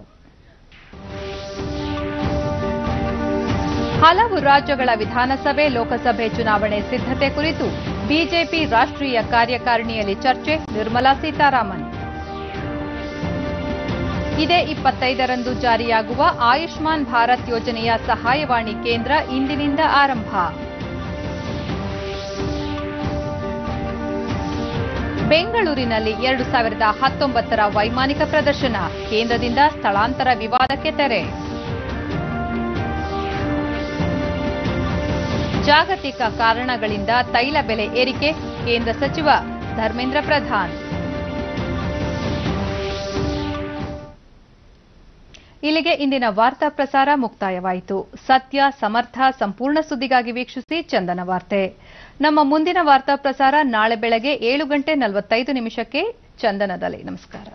ಹಲವು ರಾಜ್ಯಗಳ ವಿಧಾನಸಭೆ ಲೋಕಸಭೆ ಚುನಾವಣೆ ಸಿದ್ಧತೆ ಕುರಿತು ಬಿಜೆಪಿ ರಾಷ್ಟ್ರೀಯ ಕಾರ್ಯಕಾರಿಣಿಯಲ್ಲಿ ಚರ್ಚೆ ನಿರ್ಮಲಾ ಸೀತಾರಾಮನ್ ಇದೇ ಇಪ್ಪತ್ತೈದರಂದು ಜಾರಿಯಾಗುವ ಆಯುಷ್ಮಾನ್ ಭಾರತ್ ಯೋಜನೆಯ ಸಹಾಯವಾಣಿ ಕೇಂದ್ರ ಇಂದಿನಿಂದ ಆರಂಭ ಬೆಂಗಳೂರಿನಲ್ಲಿ ಎರಡು ಸಾವಿರದ ಹತ್ತೊಂಬತ್ತರ ವೈಮಾನಿಕ ಪ್ರದರ್ಶನ ಕೇಂದ್ರದಿಂದ ಸ್ಥಳಾಂತರ ವಿವಾದಕ್ಕೆ ತೆರೆ ಜಾಗತಿಕ ಕಾರಣಗಳಿಂದ ತೈಲ ಬೆಲೆ ಏರಿಕೆ ಕೇಂದ್ರ ಸಚಿವ ಧರ್ಮೇಂದ್ರ ಪ್ರಧಾನ್ ಇಲ್ಲಿಗೆ ಇಂದಿನ ವಾರ್ತಾ ಪ್ರಸಾರ ಮುಕ್ತಾಯವಾಯಿತು ಸತ್ಯ ಸಮರ್ಥ ಸಂಪೂರ್ಣ ಸುದ್ದಿಗಾಗಿ ವೀಕ್ಷಿಸಿ ಚಂದನ ವಾರ್ತೆ ನಮ್ಮ ಮುಂದಿನ ವಾರ್ತಾ ಪ್ರಸಾರ ನಾಳೆ ಬೆಳಗ್ಗೆ ಏಳು ಗಂಟೆ ನಲವತ್ತೈದು ನಿಮಿಷಕ್ಕೆ ಚಂದನದಲ್ಲಿ ನಮಸ್ಕಾರ